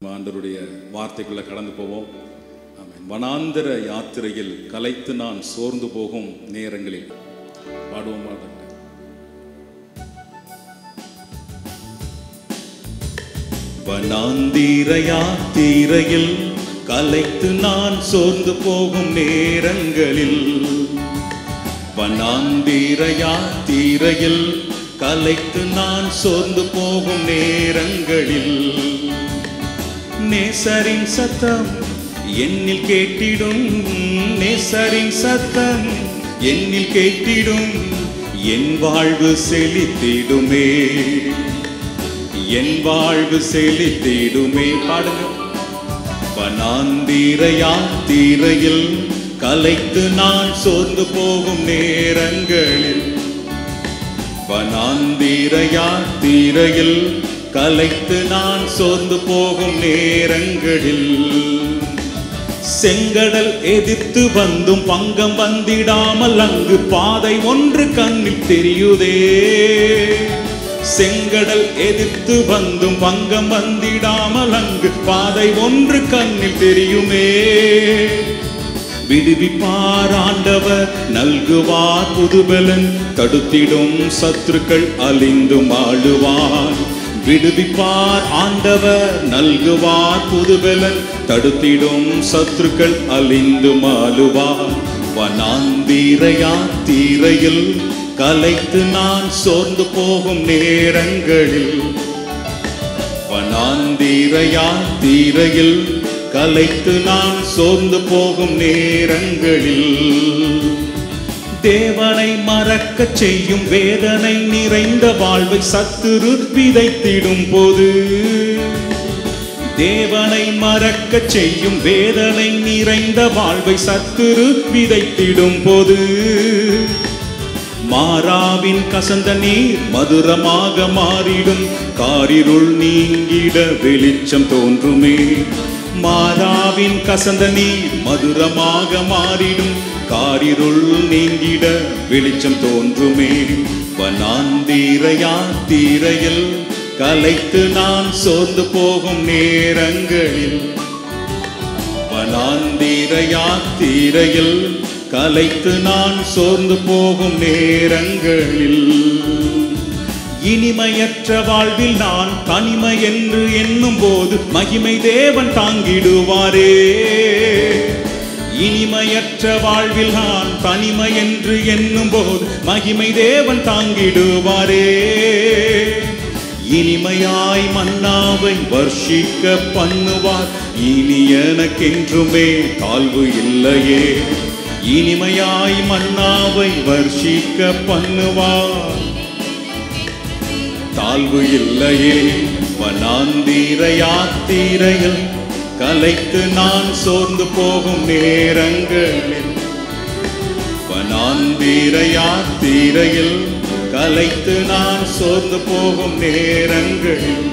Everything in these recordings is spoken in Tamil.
ஆண்டவருடைய வார்த்தைக்குள்ள கடந்து போவோம் ஆமென். வனாந்தர யாத்திரையில் கலைத்து நான் சோர்ந்து போகும் நேரங்களில் பாடுவோம் பாடுங்க வனாந்தீர யாத்திரையில் கலைத்து நான் சோர்ந்து போகும் நேரங்களில் வனாந்தீர யாத்திரையில் கலைத்து நான் சோர்ந்து போகும் நேரங்களில் நேசரின் சத்தம் என்னில் கேட்டிடும் நேசரின் சத்தம் என்னில் கேட்டிடும் என் வாழ்வு செழித்திடுமே என் வாழ்வு செழித்திடுமே பாடுங்க வனாந்தீர யாத்திரையில் கலைத்து நான் சோர்ந்து போகும் நேரங்களில் வனாந்தீர யாத்திரையில் கலைத்து நான் சோர்ந்து போகும் நேரங்களில் செங்கடல் எதிர்த்து வந்தும் பங்கம் வந்திடாமல் அங்கு பாதை ஒன்று கண்ணில் தெரியுதே செங்கடல் எதிர்த்து வந்தும் பங்கம் வந்திடாமல் அங்கு பாதை ஒன்று கண்ணில் தெரியுமே விடுவிப்பார் ஆண்டவர் நல்குவார் புதுபலன் தடுத்திடும் சத்துருக்கள் அழிந்தும் ஆளுவார் விடுவிப்பார் ஆண்டவர் நல்குவார் புதுபலன் தடுத்திடும் சத்துருக்கள் அழிந்தும் ஆளுவார் வனாந்தீரையா தீரையில் கலைத்து நான் சோர்ந்து போகும் நேரங்களில் வனாந்தீரையா தீரையில் கலைத்து நான் சோர்ந்து போகும் நேரங்களில் தேவனை மறக்கச் செய்யும் வேதனை நிறைந்த வாழ்வை சத்துரு விதைத்திடும் போது தேவனை மறக்கச் செய்யும் வேதனை நிறைந்த வாழ்வை சத்துரு விதைத்திடும் போது மாறாவின் கசந்த நீர் மதுரமாக மாறிடும் காரிருள் நீங்கிட வெளிச்சம் தோன்றுமே மாறாவின் கசந்த நீர் மதுரமாக மாறிடும் காரிருள் நீங்கிட வெளிச்சம் தோன்றுமே வனாந்தீரையா தீரையில் கலைத்து நான் சோர்ந்து போகும் நேரங்களில் வனாந்தீரையா தீரையில் கலைத்து நான் சோர்ந்து போகும் நேரங்களில் இனிமையற்ற வாழ்வில் நான் தனிமை என்று எண்ணும் போது மகிமை தேவன் தாங்கிடுவாரே இனிமையற்ற வாழ்வில் நான் தனிமை என்று எண்ணும் போது மகிமை தேவன் தாங்கிடுவாரே இனிமையாய் மன்னாவை வர்ஷிக்க பண்ணுவார் இனி எனக்கென்றுமே தாழ்வு இல்லையே இனிமையாய் மன்னாவை வர்ஷிக்க பண்ணுவார் தாழ்வு இல்லையே வனாந்தீர யாத்திரையில் கலைத்து நான் சோர்ந்து போகும் நேரங்களில் வனாந்தீர யாத்திரையில் கலைத்து நான் சோர்ந்து போகும் நேரங்களில்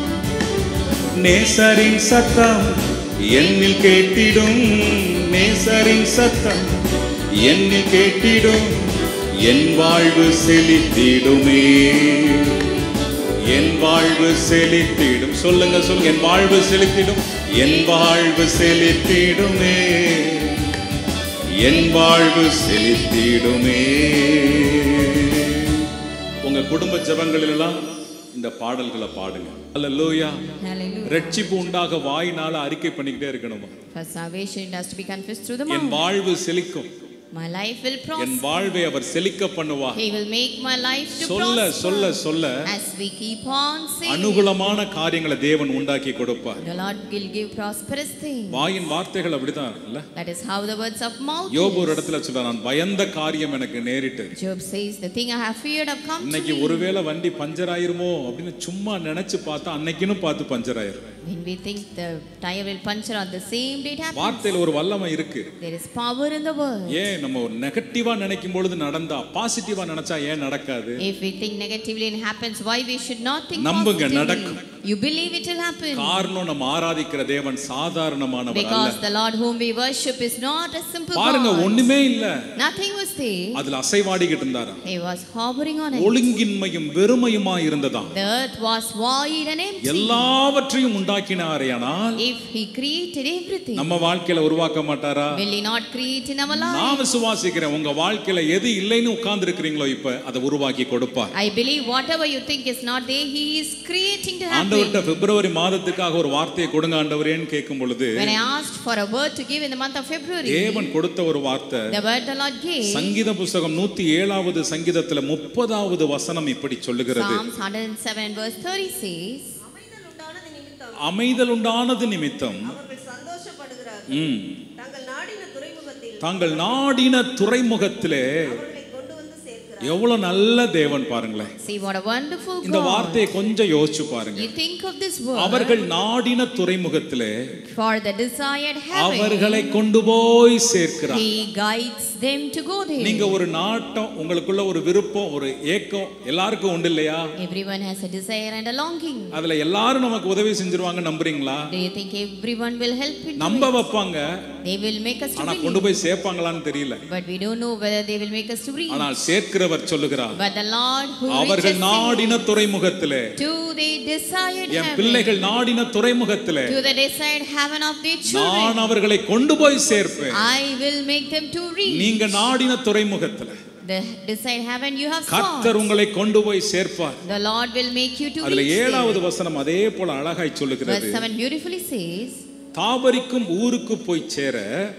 நேசரின் சத்தம் என்னில் கேட்டிடும் நேசரின் சத்தம் என்னில் கேட்டிடும் என் வாழ்வு செழித்திடுமே என் வாழ்வு செழித்திடும் சொல்லுங்க சொல்லுங்க என் வாழ்வு செழித்திடும் என் வாழ்வு செழித்திடுமே என் வாழ்வு செழித்திடுமே உங்க குடும்ப ஜெபங்களிலெல்லாம் இந்த பாடல்களை பாடுங்க அல்லேலூயா Hallelujah. ரட்சிப்பு உண்டாக வாயினால அறிக்கை பண்ணிக்கிட்டே இருக்கணுமா For salvation it has to be confessed through the N mouth. வாழ்வு செழிக்கும் My life will N prosper. வாழ்வை அவர் செழிக்க பண்ணுவார் He will make my life to சொல்ல சொல்ல prosper. சொல்ல As we keep on singing, அனுகூலமான காரியங்களை தேவன் உண்டாக்கி கொடுப்பார் the Lord will give prosperous things. வாயின் வார்த்தைகள் அப்படிதான் இல்ல That is how the words of mouth யோபு ஒரு is. இடத்துல சொல்ற நான் பயந்த காரியம் எனக்கு நேரிட்டு Job says, the thing I have feared have come to இன்னைக்கு me. ஒருவேளை வண்டி பஞ்சர் ஆயிருமோ அப்படின்னு சும்மா நினைச்சு பார்த்தா அன்னைக்குன்னு பார்த்து பஞ்சர் ஆயிரும் When we think the tire will puncture on the same day it happens. வார்த்தையில ஒரு வல்லமை இருக்கு There is power in the word. ஏன் நம்ம ஒரு நெகட்டிவா நினைக்கும் பொழுது நடந்தா பாசிட்டிவா நினைச்சா ஏன் நடக்காது If we think negatively and it happens, why we should not think நம்புங்க, positively? நடக்கும். You believe it will happen. காரணம் நம்ம ஆராதிக்கிற தேவன் சாதாரணமானவர் அல்ல Because the Lord whom we worship is not a simple பாருங்க God. ஒண்ணுமே இல்ல Nothing was there. அதுல அசைவாடிக்கிட்டு இருந்தாரா He was hovering on it. ஒழுங்கின்மையும் வெறுமையுமா இருந்ததாம் The earth was void and empty. எல்லாவற்றையும் உண்டாக்கினாரேயானால் If he created everything, நம்ம வாழ்க்கையில உருவாக்க மாட்டாரா will he not create in our life? நான் விசுவாசிக்கிறேன் உங்க வாழ்க்கையில எது இல்லைன்னு உட்கார்ந்து இருக்கிறீங்களோ இப்ப அதை உருவாக்கி கொடுப்பார் I believe whatever you think is not there, he is creating to happen. ஆண்டவர்கிட்ட பிப்ரவரி மாதத்துக்காக ஒரு வார்த்தையை கொடுங்க ஆண்டவரேன்னு கேட்கும் பொழுது When I asked for a word to give in the month of February, தேவன் கொடுத்த ஒரு வார்த்தை the word the Lord gave, சங்கீத புஸ்தகம் நூத்தி ஏழாவது சங்கீதத்துல முப்பதாவது வசனம் இப்படி சொல்லுகிறது Psalms 107 and verse 30 says, அமைதல் உண்டானது நிமித்தம் அமைதல் உண்டானது நிமித்தம் அவர்கள் சந்தோஷப்படுகிறார்கள் ம், தங்கள் நாடின துறைமுகத்தில் தாங்கள் நாடின துறைமுகத்திலே அவர்களை கொண்டு வந்து சேர்க்கிறார் எவ்வளவு நல்ல தேவன் பாருங்களேன் See what a wonderful இந்த God. வார்த்தையை கொஞ்சம் யோசிச்சு பாருங்க You think of this word அவர்கள் நாடின துறைமுகத்திலே for the desired heaven. அவர்களை கொண்டு போய் சேர்க்கிறார் He guides them to go there. நீங்க ஒரு நாட்டம் உங்களுக்குள்ள ஒரு விருப்பம் ஒரு ஏக்கம் எல்லாருக்கும் உண்டு இல்லையா Everyone has a desire and a longing. அதுல எல்லாரும் நமக்கு உதவி செஞ்சிருவாங்க நம்புறீங்களா Do you think everyone will help you? நம்ப வைப்பாங்க They will make us to ஆனா believe. கொண்டு போய் சேர்ப்பாங்களான்னு தெரியல But we don't know whether they will make us to read. ஆனால் சேர்க்கிறவர் சொல்லுகிறார் But the Lord who அவர்கள் reaches நாடின துறைமுகத்திலே to the desired N heaven, பிள்ளைகள் நாடின துறைமுகத்திலே to the desired heaven of their children, நான் அவர்களை கொண்டு போய் சேர்ப்பேன் I will make them to read. நீங்க நாடின துறைமுகத்துல The desired heaven you have sought. கர்த்தர் உங்களை கொண்டு போய் சேர்ப்பார் The Lord will make you to அதுல reach there. ஏழாவது வசனம் அதே போல அழகாய் Verse சொல்லுகிறது 7 beautifully says, தாபரிக்கும் ஊருக்கு போய் சேர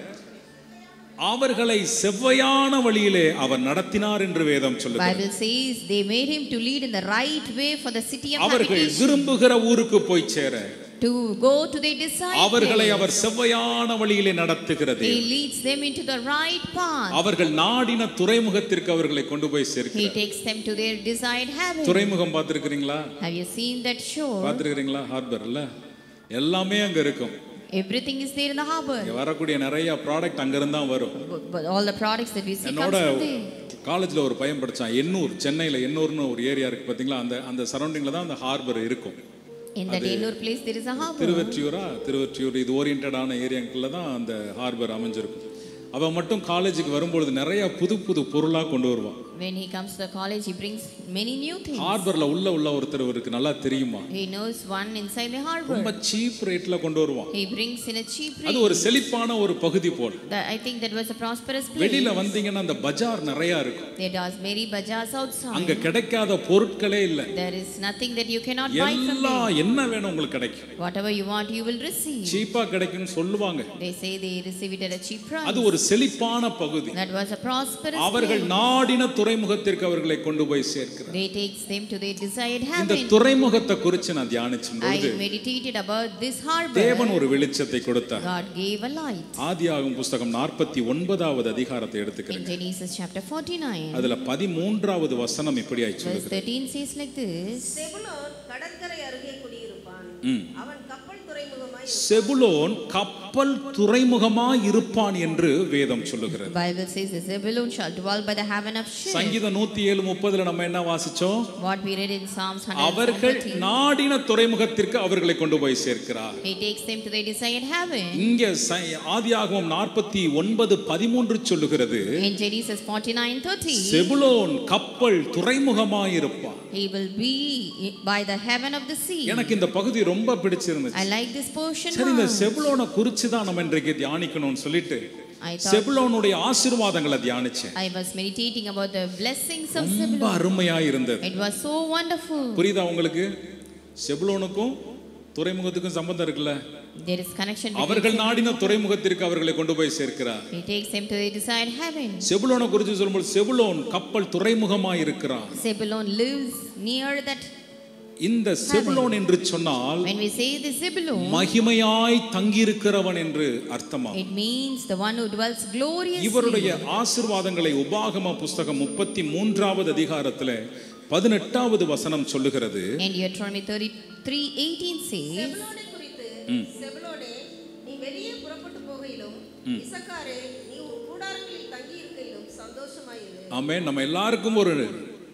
அவர்களை செவ்வையான வழியிலே அவர் நடத்தினார் என்று வேதம் சொல்லுகிறது Bible says they made him to lead in the right way for the city of அவர்கள் habitation, விரும்புகிற ஊருக்கு போய் சேர to go to their desired அவர்களை place. அவர் செவ்வையான வழியிலே நடத்துகிறது He leads them into the right path. அவர்கள் நாடின துறைமுகத்திற்கு அவர்களை கொண்டு போய் He சேர்க்கிறார் takes them to their desired heaven. துறைமுகம் பார்த்திருக்கிறீங்களா Have you seen that shore? பார்த்திருக்கிறீங்களா ஹார்பர்ல எல்லாமே அங்க இருக்கும் Everything is there in the harbor. இங்க வரக்கூடிய நிறைய ப்ராடக்ட் அங்கிருந்து தான் வரும் But but all the products that we see comes என்னோட from there. காலேஜில் ஒரு பையன் படிச்சான் எண்ணூர் சென்னையில் எண்ணூர்னு ஒரு ஏரியா இருக்கு பார்த்தீங்களா அந்த அந்த சரௌண்டிங்கில் தான் அந்த ஹார்பர் இருக்கும் In that Ennur place, there is a harbor. திருவொற்றியூரா Thiruvottiyur இது ஓரியன்டான ஏரியாக்குள்ள தான் அந்த ஹார்பர் அமைஞ்சிருக்கும் அவன் மட்டும் காலேஜுக்கு வரும்பொழுது நிறைய புது புது பொருளாக கொண்டு வருவான் When he comes to the college, he brings many new things. ஹார்பர்ல உள்ள உள்ள ஒருத்தர் இவருக்கு நல்லா தெரியுமா He knows one inside the harbor. ரொம்ப சீப் ரேட்ல கொண்டு வருவான் He brings in a cheap அது rate. ஒரு செழிப்பான ஒரு பகுதி போல The- I think that was a prosperous place. வெளியில வந்தீங்கன்னா அந்த பஜார் நிறைய இருக்கும் There does many bazaars outside. அங்க கிடைக்காத பொருட்களே இல்ல There is nothing that you cannot buy from எல்லாம் there. என்ன வேணும் உங்களுக்கு கிடைக்கும் Whatever you want, you will receive. சீப்பா கிடைக்கும்னு சொல்லுவாங்க They say they receive it at a cheap price. அது ஒரு செழிப்பான பகுதி That was a prosperous அவர்கள் place. நாடின துறைமுகத்திற்கு அவர்களை கொண்டு போய் சேர்க்கிறார் They takes them to their desired இந்த heaven. துறைமுகத்தை குறித்து நான் தியானிச்சும் I பொழுது meditated about this harbor. தேவன் ஒரு வெளிச்சத்தை கொடுத்தார் God gave a light. ஆதியாகும் புஸ்தகம் நாற்பத்தி ஒன்பதாவது அதிகாரத்தை In எடுத்துக்கிறேன் Genesis chapter 49, அதுல பதிமூன்றாவது வசனம் இப்படி verse சொல்லுகிறது 13 says like this செபுலோன் கடற்கரை அருகே குடியிருப்பான் ம். அவன் கப்பல் துறைமுகமாய் செபுலோன் கப்பல் துறைமுகமாய் இருப்பான் என்று வேதம் சொல்லுகிறது Bible says the Zebulun shall dwell by the haven of Ship. சங்கீதம் நூத்தி ஏழு முப்பதுல நம்ம என்ன வாசிச்சோம் What we read in Psalms அவர்கள் 130. நாடின துறைமுகத்திற்கு அவர்களை கொண்டு போய் சேர்க்கிறார் He takes them to their desired heaven. இங்க ச- ஆதியாகமம் நாற்பத்தி ஒன்பது பதிமூன்று சொல்லுகிறது In Genesis 49 30, செபுலோன் கப்பல் துறைமுகமாய் இருப்பான் he will be by the heaven of the sea. எனக்கு இந்த பகுதி ரொம்ப பிடிச்சிருந்துச்சு I like this portion. சரி இந்த much. செபுலோனை குறிச்சு தான் நம்ம இன்றைக்கு தியானிக்கணும்னு சொல்லிட்டு I thought செபுலோனுடைய ஆசீர்வாதங்களை தியானிச்சேன் I was meditating about the blessings of ரொம்ப Zebulun. அருமையா இருந்தது It was so wonderful. புரியுதா உங்களுக்கு செபுலோனுக்கும் துறைமுகத்துக்கும் சம்பந்தம் இருக்குல்ல There is connection between அவர்கள் நாடின துறைமுகத்திற்கு அவர்களை கொண்டு போய் சேர்க்கிறார் He takes them to their desired heaven. செபுலோனை குறித்து சொல்லும்போது செபுலோன் கப்பல் துறைமுகமாய் இருக்கிறான் Zebulun lives near that. இந்த செபுலோன் என்று சொன்னால் When we say the Zebulun, மகிமையாய் தங்கியிருக்கிறவன் என்று அர்த்தமா it means the one who dwells gloriously. இவருடைய ஆசிர்வாதங்களை உபாகம புஸ்தகம் முப்பத்தி மூன்றாவது அதிகாரத்துல பதினெட்டாவது வசனம் சொல்லுகிறது And Deuteronomy 33 18 says, செபுலோனை குறித்து செபுலோனே நீ வெளியே புறப்பட்டு போகையிலும் இசக்காரே நீ உன் கூடாரங்களில் தங்கி இருக்கையிலும் சந்தோஷமாயிரு ஆமே நம்ம எல்லாருக்கும் ஒரு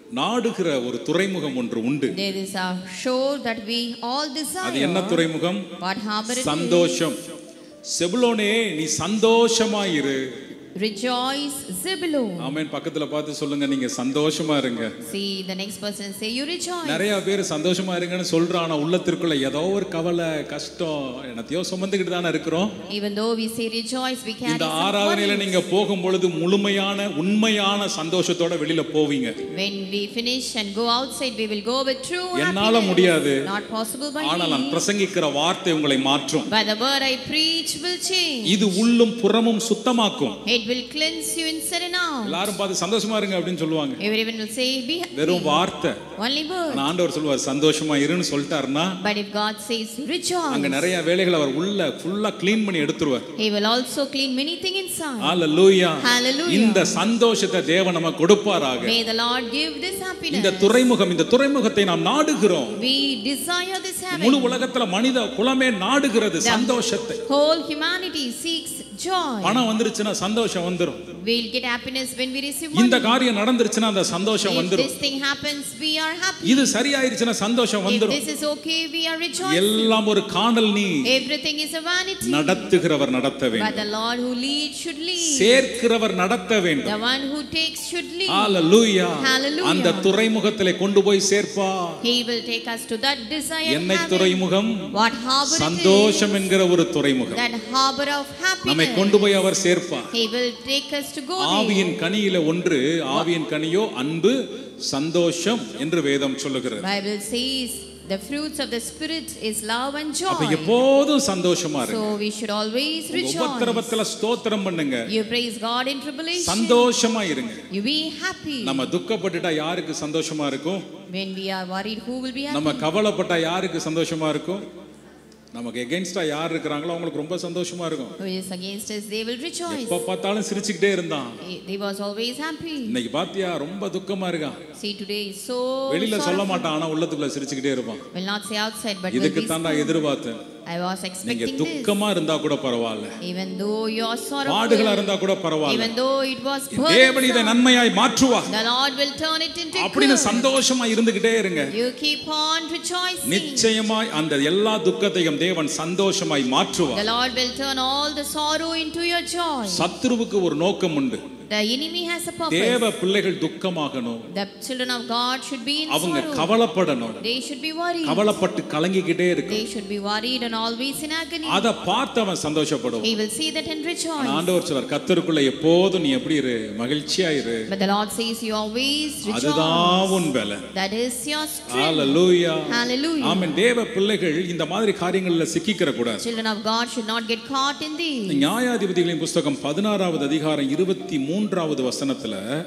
நாடுகிற ஒரு துறைமுகம் ஒன்று உண்டு There is a shore that we all அது என்ன desire. துறைமுகம் What harbor it is. சந்தோஷம் செபுலோனே நீ சந்தோஷமாயிரு Rejoice, Zebulun. ஆமென் பக்கத்துல பார்த்து சொல்லுங்க நீங்க சந்தோஷமா இருங்க See the next person say, You rejoice. நிறைய பேர் சந்தோஷமா இருங்கன்னு சொல்றான் ஆனா உள்ளத்திற்குள்ள ஏதோ ஒரு கவலை கஷ்டம் என்னத்தையோ சுமந்துக்கிட்டு தானே இருக்கிறோம் Even though we say rejoice, we carry இந்த some ஆராதனையில worries. நீங்க போகும் பொழுது முழுமையான உண்மையான சந்தோஷத்தோட வெளியில போவீங்க When we finish and go outside, we will go with true என்னால happiness. முடியாது. Not possible by ஆனால் நான் me. பிரசங்கிக்கிற வார்த்தை உங்களை மாற்றும் By the word I preach will change. இது உள்ளும் புறமும் சுத்தமாக்கும் It will cleanse you inside and out. எல்லாரும் பார்த்து சந்தோஷமா இருங்க அப்படின்னு சொல்லுவாங்க Everyone will say, Be happy. வெறும் வார்த்தை Only word. ஆனா ஆண்டவர் சொல்லுவார் சந்தோஷமா இருன்னு சொல்லிட்டாருன்னா But if God says, அங்க Rejoice, நிறைய வேலைகளை அவர் உள்ள ஃபுல்லா க்ளீன் பண்ணி எடுத்துருவார் He will also clean many things inside. Hallelujah Hallelujah. இந்த சந்தோஷத்தை தேவன் நமக்கு கொடுப்பாராக May the Lord give this இந்த happiness. துறைமுகம் இந்த துறைமுகத்தை நாம் நாடுகிறோம் We desire this முழு heaven. உலகத்துல மனித குலமே நாடுகிறது சந்தோஷத்தை Whole humanity seeks joy. பணம் வந்துருச்சுன்னா சந்தோஷம் வந்துரும் We'll get happiness when we receive இந்த money. காரியம் நடந்துருச்சுன்னா அந்த சந்தோஷம் If வந்துரும் this thing happens, we are happy. இது சரியாயிருச்சுன்னா சந்தோஷம் If வந்துரும் this is okay, we are rejoicing. எல்லாம் ஒரு காணல் நீ Everything is a vanity. நடத்துகிறவர் நடத்த But வேண்டும் the Lord who leads should lead. சேர்க்கிறவர் நடத்த வேண்டும் The one who takes should lead. Hallelujah Hallelujah. அந்த துறைமுகத்திலே கொண்டு போய் சேர்ப்பா He will take us to that desired என்னை heaven. துறைமுகம் What harbor it is. சந்தோஷம் என்கிற ஒரு துறைமுகம் That harbor of நம்மை happiness. கொண்டு போய் அவர் சேர்ப்பார் He will take us to go there. ஆவியின் கனியில ஒன்று ஆவியின் கனியோ அன்பு சந்தோஷம் என்று வேதம் சொல்லுகிறது Bible says the fruits of the spirit is love and அப்ப joy. எப்போதும் சந்தோஷமா இருக்கு So we should always rejoice. உபத்திரவத்துல ஸ்தோத்திரம் பண்ணுங்க You praise God in tribulation. சந்தோஷமா இருங்க You be happy. நம்ம துக்கப்பட்டுட்டா யாருக்கு சந்தோஷமா இருக்கும் When we are worried, who will be happy? நம்ம கவலைப்பட்டா யாருக்கு சந்தோஷமா இருக்கும் நமக்கு எகென்ஸ்டா யார் இருக்கிறாங்களோ அவங்களுக்கு ரொம்ப சந்தோஷமா இருக்கும் Who is against us, they will rejoice. எப்ப பார்த்தாலும் சிரிச்சுக்கிட்டே இருந்தான் He he was always happy. இன்னைக்கு பாத்தியா ரொம்ப துக்கமா இருக்கான் See, today is so வெளியில சொல்ல sorrowful. மாட்டான் ஆனா உள்ளத்துக்குள்ள சிரிச்சுக்கிட்டே இருப்பான் Will not say outside, but will இதுக்கு be தான் நான் small. எதிர்பார்த்தேன் I was நீங்க expecting this. துக்கமா இருந்தா கூட பரவாயில்ல Even though you are பாடுகளா sorrowful, இருந்தா கூட பரவாயில்ல even though it was தேவன் இதை burdensome, நன்மையாய் மாற்றுவா the Lord will turn it into அப்படின்னு good. சந்தோஷமா இருந்துகிட்டே இருங்க You keep on rejoicing. நிச்சயமாய் அந்த எல்லா துக்கத்தையும் தேவன் சந்தோஷமாய் மாற்றுவார் The Lord will turn all the sorrow into your joy. சத்துருவுக்கு ஒரு நோக்கம் உண்டு The enemy has a purpose. தேவ பிள்ளைகள் துக்கமாகணும் The children of God should be in அவங்க sorrow. கவலைப்படணும் They should be worried. கவலைப்பட்டு கலங்கிக்கிட்டே இருக்கு They should be worried and always in agony. அதை பார்த்து அவன் சந்தோஷப்படுவான் He will see that and ஆனா rejoice. ஆண்டவர் சொல்றார் கத்தருக்குள்ள எப்போதும் நீ எப்படி இரு மகிழ்ச்சியா இரு But the Lord says you always அதுதான் rejoice. உன் வேலை That is your strength. Hallelujah Hallelujah. ஆமென் தேவ பிள்ளைகள் இந்த மாதிரி காரியங்கள்ல சிக்கிக்கிற கூடாது Children of God should not get caught in these. நியாயாதிபதிகளின் புஸ்தகம் பதினாறாவது அதிகாரம் இருபத்தி மூன்றாவது வசனத்துல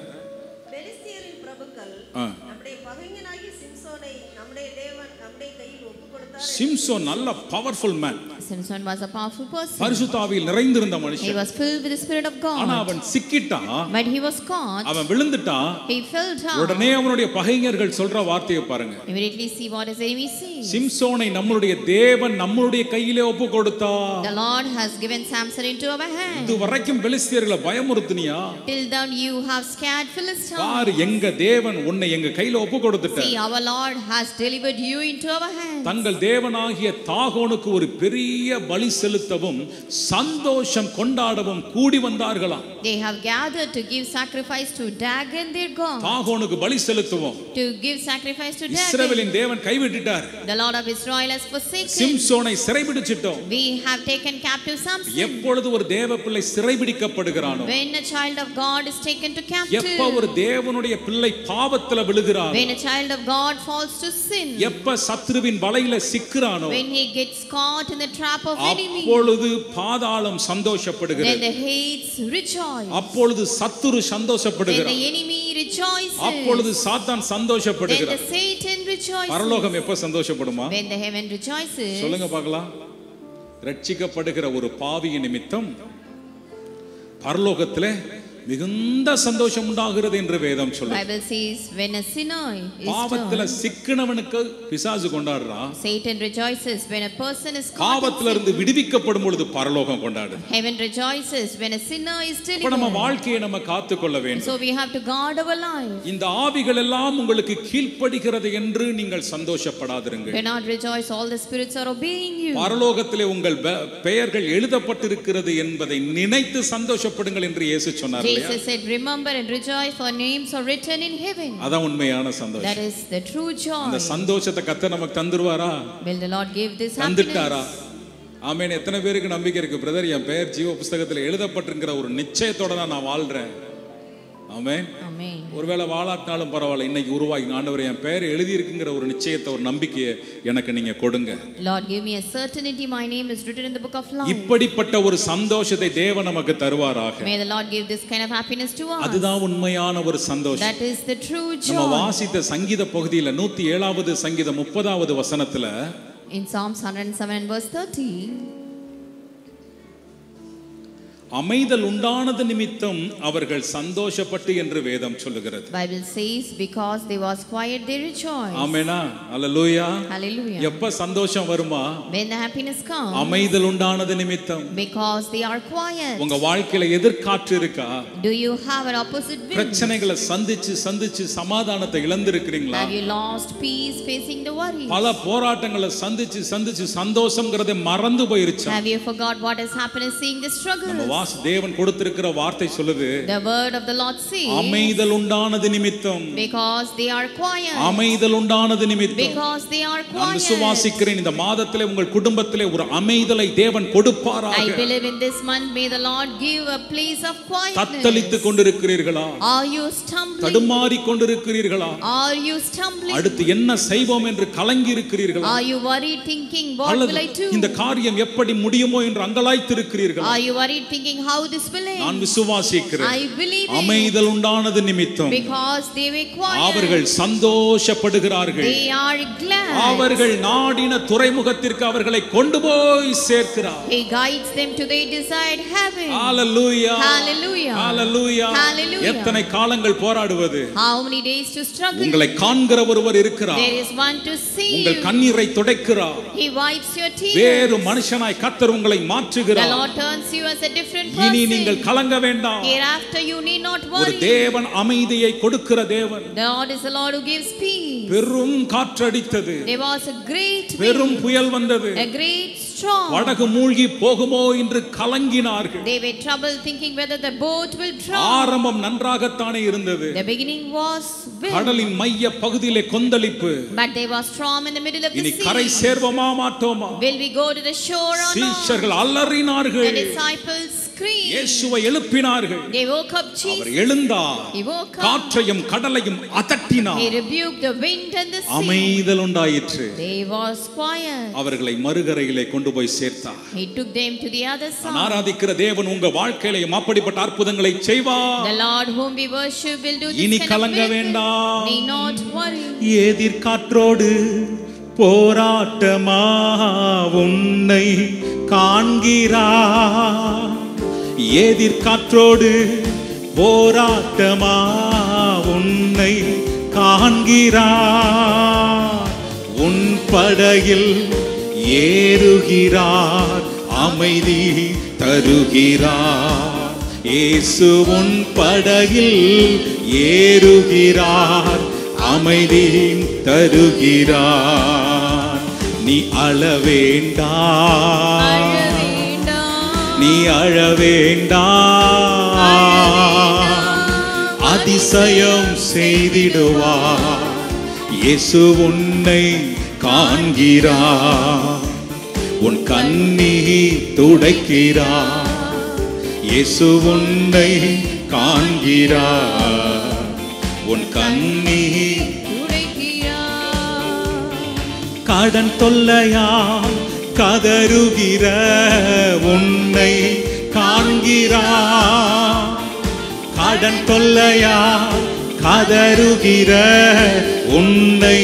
பெலிஸ்தியரின் பிரபுக்கள் ஆ, நம்முடைய பகைஞனாகிய சிம்சோனை நம்முடைய தேவன் நம்முடைய கையில் ஒப்புக் கொடுத்தார் சிம்சோன் நல்ல powerful man Samson was a powerful person. பரிசுத்தாவியில் நிறைந்திருந்த He மனுஷன் was filled with the Spirit of ஆனா God. அவன் சிக்கிட்டான் But he was caught. அவன் விழுந்துட்டான் He fell down. உடனே அவனுடைய பகைஞர்கள் சொல்ற வார்த்தையை பாருங்க Immediately see what his enemy says. சிம்சோனை நம்மளுடைய தேவன் நம்மளுடைய கையிலே ஒப்பு கொடுத்தா The Lord has given Samson into our hand. இது வரைக்கும் பெலிஸ்தியர்களை பயமுறுத்துனியா Till then you have scared Philistines. பாரு எங்க தேவன் உன்னை எங்க கையில ஒப்பு கொடுத்துட்ட See, our Lord has delivered you into our hands. தங்கள் தேவனாகிய தாகோனுக்கு ஒரு பெரிய பலி செலுத்தவும் சந்தோஷம் கொண்டாடவும் கூடி வந்தார்களாம் They have gathered to give sacrifice to Dagon their God. தாகோனுக்கு பலி செலுத்துவோம் To give sacrifice to Dagon. இஸ்ரவேலின் தேவன் கைவிட்டுட்டார் The Lord of Israel has forsaken. சிம்சோனை சிறைபிடிச்சிட்டோம் We have taken captive Samson. எப்பொழுது ஒரு தேவ பிள்ளை சிறைபிடிக்கப்படுகிறானோ When a child of God is taken to எப்ப captive. ஒரு தேவனுடைய பிள்ளை பாவத்துல விழுகிறானோ When a child of God falls to sin. எப்ப சத்ருவின் வலையில சிக்கிறானோ When he gets caught in the trap of enemy. அப்பொழுது பாதாளம் Then சந்தோஷப்படுகிறது the hates rejoice. அப்பொழுது சத்துரு Then சந்தோஷப்படுகிறான் the enemy rejoices. அப்பொழுது சாத்தான் Then சந்தோஷப்படுகிறான் the Satan rejoices. பரலோகம் எப்ப சந்தோஷப்படுமா When the heaven rejoices. சொல்லுங்க பார்க்கலாம் ரட்சிக்கப்படுகிற ஒரு பாவிய நிமித்தம் பரலோகத்திலே மிகுந்த சந்தோஷம் உண்டாகிறது என்று வேதம் சொல்லுது Bible says, when a sinner is பாவத்துல turned, சிக்கினவனுக்கு பிசாசு கொண்டாடுறான் Satan rejoices. When a person is caught, in பாவத்துல இருந்து விடுவிக்கப்படும் பொழுது பரலோகம் கொண்டாடுது sin, heaven rejoices. When a sinner is இப்ப நம்ம delivered, வாழ்க்கையை நம்ம காத்துக்கொள்ள வேண்டும் so we have to guard our life. இந்த ஆவிகள் எல்லாம் உங்களுக்கு கீழ்ப்படுகிறது என்று நீங்கள் சந்தோஷப்படாதிருங்க Do not rejoice, all the spirits are obeying you. பரலோகத்திலே உங்கள் பெ- பெயர்கள் எழுதப்பட்டிருக்கிறது என்பதை நினைத்து சந்தோஷப்படுங்கள் என்று இயேசு சொன்னார் இல்லையா Jesus said, Remember and rejoice, for names are written in heaven. அதான் உண்மையான சந்தோஷம் That is the true அந்த joy. சந்தோஷத்தை கத்த நமக்கு தந்துருவாரா Will the Lord give this தந்துட்டாரா happiness? ஆமேன் எத்தனை பேருக்கு நம்பிக்கை இருக்கு பிரதர் என் பெயர் ஜீவ புஸ்தகத்தில் எழுதப்பட்டிருக்கிற ஒரு நிச்சயத்தோட தான் நான் வாழ்றேன் ஆமென் Amen. ஒருவேளை வாழாட்டினாலும் பரவாயில்ல இன்னைக்கு உருவாகி ஆண்டவர் என் பெயர் எழுதியிருக்குங்கிற ஒரு நிச்சயத்தை ஒரு நம்பிக்கையை எனக்கு நீங்க கொடுங்க Lord, give me a certainty my name is written in the book of life. இப்படிப்பட்ட ஒரு சந்தோஷத்தை தேவன் நமக்கு தருவாராக May the Lord give this kind of happiness to us. அதுதான் உண்மையான ஒரு சந்தோஷம் That is the true நம்ம joy. வாசித்த சங்கீத பகுதியில நூத்தி ஏழாவது சங்கீதம் முப்பதாவது வசனத்துல In Psalms 107 and verse 30, அமைதல் உண்டானது நிமித்தம் அவர்கள் சந்தோஷப்பட்டு என்று வேதம் சொல்லுகிறது Bible says, because they was quiet, they rejoice. ஆமெனா hallelujah Hallelujah. எப்ப சந்தோஷம் வருமா When the happiness comes, அமைதல் உண்டானது நிமித்தம் because they are quiet. உங்க வாழ்க்கையில எதிர்காற்று இருக்கா Do you have an opposite wind? பிரச்சனைகளை சந்திச்சு சந்திச்சு சமாதானத்தை இழந்திருக்கிறீங்களா Have you lost peace facing the worries? பல போராட்டங்களை சந்திச்சு சந்திச்சு சந்தோஷம்ங்கிறதை மறந்து போயிருச்சா Have you forgot what has happened is seeing the struggle? நம்ம வாச தேவன் கொடுத்திருக்கிற வார்த்தை சொல்லுது The word of the Lord says, அமைதல் உண்டானது நிமித்தம் because they are quiet. அமைதல் உண்டானது நிமித்தம் Because they are நான் quiet. விசுவாசிக்கிறேன் இந்த மாதத்திலே உங்கள் குடும்பத்திலே ஒரு அமைதலை தேவன் I கொடுப்பாராக believe in this month, may the Lord give a place of தத்தளித்துக் quietness. கொண்டிருக்கிறீர்களா Are you stumbling? தடுமாறி கொண்டிருக்கிறீர்களா Are you stumbling? அடுத்து என்ன செய்வோம் என்று கலங்கி இருக்கிறீர்களா Are you worried thinking, what அல்லது will I do? இந்த காரியம் எப்படி முடியுமோ என்று அங்கலாய்த்திருக்கிறீர்களா Are you worried thinking, how this will நான் end? விசுவாசிக்கிறேன் I believe it. அமைதல் உண்டானது நிமித்தம் Because they were quiet. அவர்கள் சந்தோஷப்படுகிறார்கள் They are glad. அவர்கள் நாடின துறைமுகத்திற்கு அவர்களை கொண்டு போய் சேர்க்கிறார் He guides them to their desired heaven. Hallelujah Hallelujah. Hallelujah Hallelujah. எத்தனை காலங்கள் போராடுவது How many days to struggle? உங்களை காண்கிற ஒருவர் இருக்கிறார் There is one to see உங்கள் you. கண்ணீரை துடைக்கிறார் He wipes your tears. வேறு மனுஷனாய் கத்தர் உங்களை The மாற்றுகிறார் Lord turns you as a different இனி நீங்கள் person. கலங்க வேண்டாம் Hereafter you need not ஒரு worry. தேவன் அமைதியை கொடுக்கிற தேவன் The Lord is the Lord who gives peace. பெரும் காற்றடித்தது There was a great பெரும் wind, புயல் வந்தது a great storm. வடகு மூழ்கி போகுமோ என்று கலங்கினார்கள் They were troubled thinking whether the boat will drown. ஆரம்பம் நன்றாகத்தானே இருந்தது The beginning was wind, கடலின் மைய பகுதியிலே கொந்தளிப்பு but there was storm in the middle of the இனி கரை sea. சேர்வமா மாட்டோமா Will we go to the shore or not? சீஷர்கள் அலறினார்கள் The disciples screamed. இயேசுவை எழுப்பினார்கள் They woke up our Jesus. எழுந்தார் He woke up. காற்றையும் கடலையும் அதட்டினார் He rebuked the wind and the sea. அமைதல் உண்டாயிற்று They was quiet. அவர்களை மறுகரையிலே கொண்டு போய் சேர்த்தார் He took them to the other நான் side. ஆராதிக்கிற தேவன் உங்க வாழ்க்கையிலையும் அப்படிப்பட்ட அற்புதங்களை செய்வார் The Lord whom we worship will do this இனி kind of கலங்க miracles. வேண்டாம். Need not worry. எதிர்காற்றோடு போராட்டமா உன்னை காண்கிறா எதிர்காற்றோடு போராட்டமா உன்னை காண்கிறா உன் படகில் ஏறுகிறார் அமைதி தருகிறார் இயேசு உன் படகில் ஏறுகிறார் அமைதி தருகிறார் நீ அழ வேண்டாம் அழ வேண்டாம். நீ அழ வேண்டாம் அதிசயம் செய்திடுவார் இயேசு உன்னை காண்கிறார் உன் கண்ணீர் துடைக்கிறார் இயேசு உன்னை காண்கிறார் உன் கண்ணீர் துடைக்கிறார். கடன் தொல்லையால் கதறுகிற உன்னை காண்கிறார் கடன் தொல்லையால் கதறுகிற உன்னை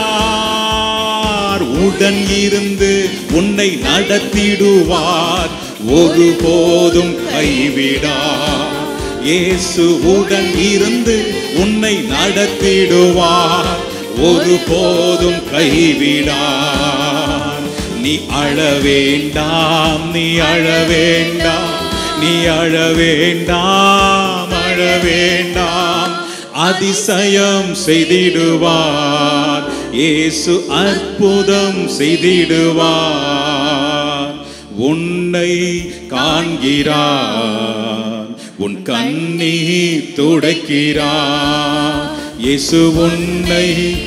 காண்கிறார் உடன் இருந்து உன்னை நடத்திடுவார் ஒருபோதும் கைவிடா இயேசுவுடன் இருந்து உன்னை நடத்திடுவார் ஒருபோதும் கைவிடார் நீ அழ வேண்டாம் நீ அழ வேண்டாம் நீ அழ வேண்டாம் அழ வேண்டாம் அதிசயம் செய்திடுவார் இயேசு அற்புதம் செய்திடுவார் உன்னை காண்கிறார் உன் கண்ணீர் துடைக்கிறார் இயேசு உன்னை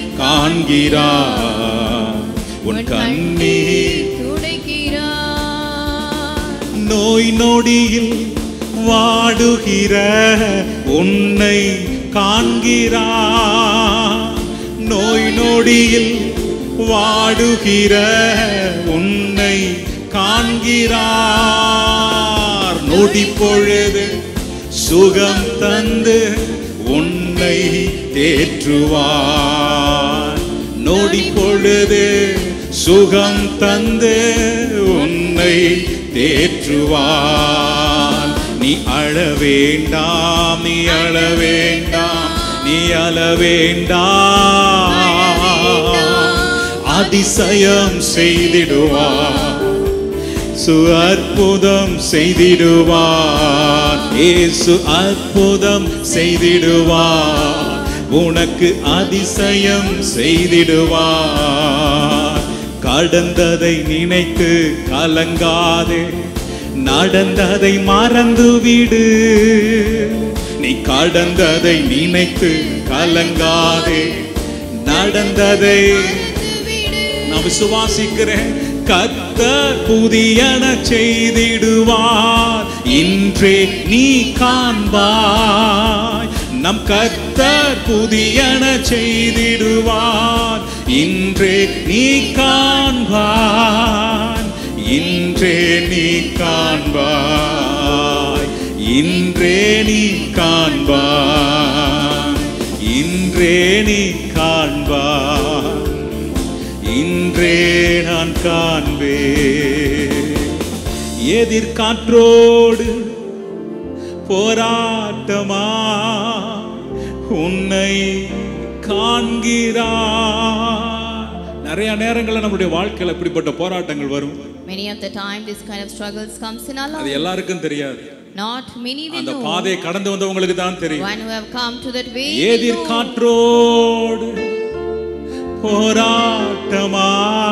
காண்கிறார் உன் கண்ணீர் துடைக்கிறார் நோய் நொடியில் வாடுகிற உன்னை காண்கிறார் நோய் நொடியில் வாடுகிற உன்னை காண்கிறார் நொடி பொழுது சுகம் தந்து உன்னை தேற்றுவார் நொடி பொழுது சுகம் தந்து உன்னை தேற்றுவான் நீ அழ வேண்டாம் நீ அழ வேண்டாம் நீ அழ வேண்டாம் அதிசயம் செய்திடுவான் சு அற்புதம் செய்திடுவார் இயேசு அற்புதம் செய்திடுவார் உனக்கு அதிசயம் செய்திடுவார் கடந்ததை நினைத்து கலங்காதே நடந்ததை மறந்துவிடு நீ கடந்ததை நினைத்து கலங்காதே நடந்ததை நான் விசுவாசிக்கிறேன் கத்தர் புதியன செய்திடுவார் இன்றே நீ காண்பாய் நம் கர்த்தர் புதியன செய்திடுவார் இன்றே நீ காண்பாய் இன்றே நீ காண்பாய் இன்றே நீ காண்பாய் இன்றே நீ காண்பாய் இன்றே நான் காண்பேன் எதிர்காற்றோடு போராட்டமா உன்னை காண்கிறார் நிறைய நேரங்கள்ல நம்முடைய வாழ்க்கையில இப்படிப்பட்ட போராட்டங்கள் வரும் Many of the time, this kind of struggles comes in our அது life. எல்லாருக்கும் தெரியாது Not many will அந்த know. பாதையை கடந்து வந்தவங்களுக்கு தான் தெரியும் One who have come to that way. will know. எதிர்காற்றோடு போராட்டமா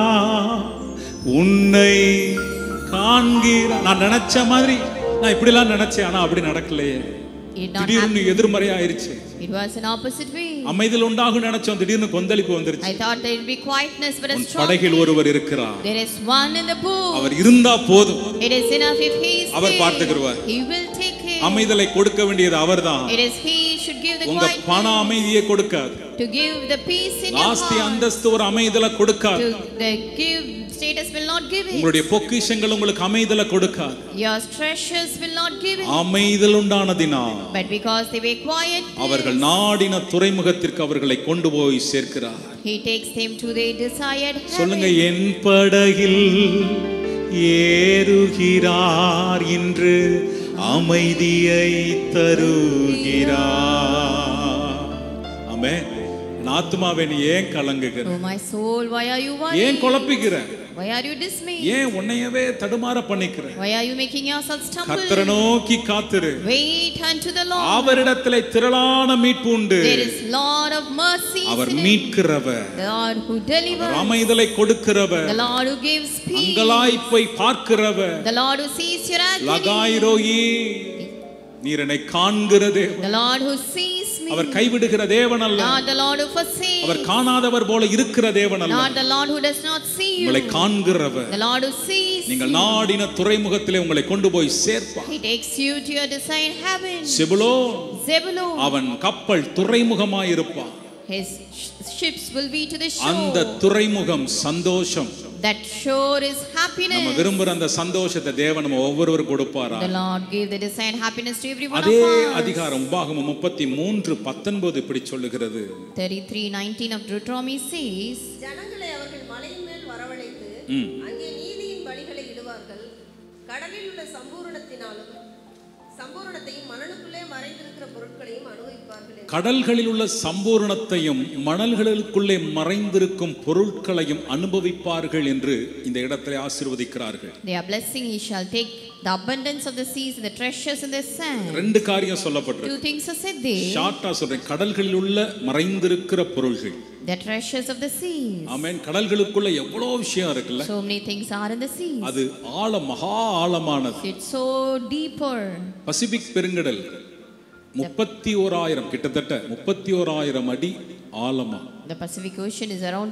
உன்னை காண்கிற நான் நினைச்ச மாதிரி நான் இப்படிலாம் நினைச்சேன் ஆனா அப்படி நடக்கலையே It not திடீர்னு எதிர்மறை ஆயிருச்சு It was an opposite way. அமைதியில் உண்டாகும் நினைச்சோம் திடீர்னு கொந்தளிப்பு வந்துருச்சு I thought there would be quietness, but a உன் strong. படகில் ஒருவர் இருக்கிறார் There is one in the pool. அவர் இருந்தா போதும் It is enough if he is our there. பார்த்துக்கிருவார். He will take care. அமைதலை கொடுக்க வேண்டியது அவர்தான் It is he should give the உங்க quiet பண அமைதியை கொடுக்காது to give the peace in your ஆஸ்தி heart. அந்தஸ்து ஒரு அமைதலை கொடுக்காது To the give status will not give it. உங்களுடைய பொக்கிஷங்கள் உங்களுக்கு அமைதலை கொடுக்காது Your treasures will not give it. அமைதல் உண்டானதினால் But because they were quiet, அவர்கள் நாடின துறைமுகத்திற்கு அவர்களை கொண்டு போய் சேர்க்கிறார் he takes them to their desired சொல்லுங்க heaven. என் படகில் ஏறுகிறார் இன்று அமைதியை தருகிறார் ஆமே என் ஆத்மாவே நீ ஏன் கலங்குகிற Oh my soul, why are you worried? ஏன் குழப்பிக்கிற Why are you dismayed? ஏன் உன்னையவே தடுமாற பண்ணிக்கிற Why are you making yourself கத்தரை stumble? நோக்கி காத்திரு Wait unto the Lord. அவரிடத்திலே திரளான மீட்பு உண்டு There is Lord of mercy. Our மீட்கிறவர் The Lord who delivers. அமைதலை கொடுக்கிறவர் The Lord who gives peace. அங்கலாய்ப்பை பார்க்கிறவர் The Lord who sees your agony. லகாயிரோயி நீர் என்னை காண்கிறதே The Lord who sees me. அவர் கைவிடுகிற தேவன் அல்ல Not the Lord who forsakes. அவர் காணாதவர் போல இருக்கிற தேவன் அல்ல Not the Lord who does not see you. உங்களை காண்கிறவர் The Lord who sees. நீங்கள் நாடின துறைமுகத்திலே உங்களை கொண்டு போய் சேர்ப்பார் He takes you to your desired heaven. செபுலோ Zebulun. அவன் கப்பல் துறைமுகமாயிருப்பான் His sh- ships will be to the அந்த shore. துறைமுகம் சந்தோஷம் That shore is நம்ம happiness. விரும்புற அந்த சந்தோஷத்தை தேவன் நம்ம ஒவ்வொருவரும் கொடுப்பாரா The Lord gave the desired happiness to every one அதே of us. அதிகாரம் உபாகமம் முப்பத்தி மூன்று பத்தொன்பது இப்படி சொல்லுகிறது 33:19 of Deuteronomy says, ஜனங்களை அவர்கள் மலையின் மேல் வரவழைத்து ம். அங்கே நீதியின் பலிகளை இடுவார்கள் கடலில் உள்ள சம்பூரணத்தினாலும் சம்பூரணத்தையும் மணலுக்குள்ளே மறைந்திருக்கிற பொருட்களையும் அனுபவிப்பார்கள் என்று. கடல்களில் உள்ள சம்பூரணத்தையும் மணல்களுக்குள்ளே மறைந்திருக்கும் பொருட்களையும் அனுபவிப்பார்கள் என்று இந்த இடத்திலே ஆசீர்வதிக்கிறார்கள் They are blessing, he shall take the abundance of the seas and the treasures in the sand. ரெண்டு காரியம் சொல்லப்பட்டிருக்கு Two things are said there. ஷார்ட்டா சொல்றேன் கடல்களில் உள்ள மறைந்திருக்கிற பொருள்கள் The treasures of the seas. ஆமென் கடல்களுக்குள்ள எவ்வளோ விஷயம் இருக்குல்ல So many things are in the seas. அது ஆழ மகா ஆழமானது It's so deeper. பசிபிக் பெருங்கடல் முப்பத்தி ஓராயிரம் கிட்டத்தட்ட முப்பத்தி ஓராயிரம் அடி ஆழமா The Pacific Ocean is around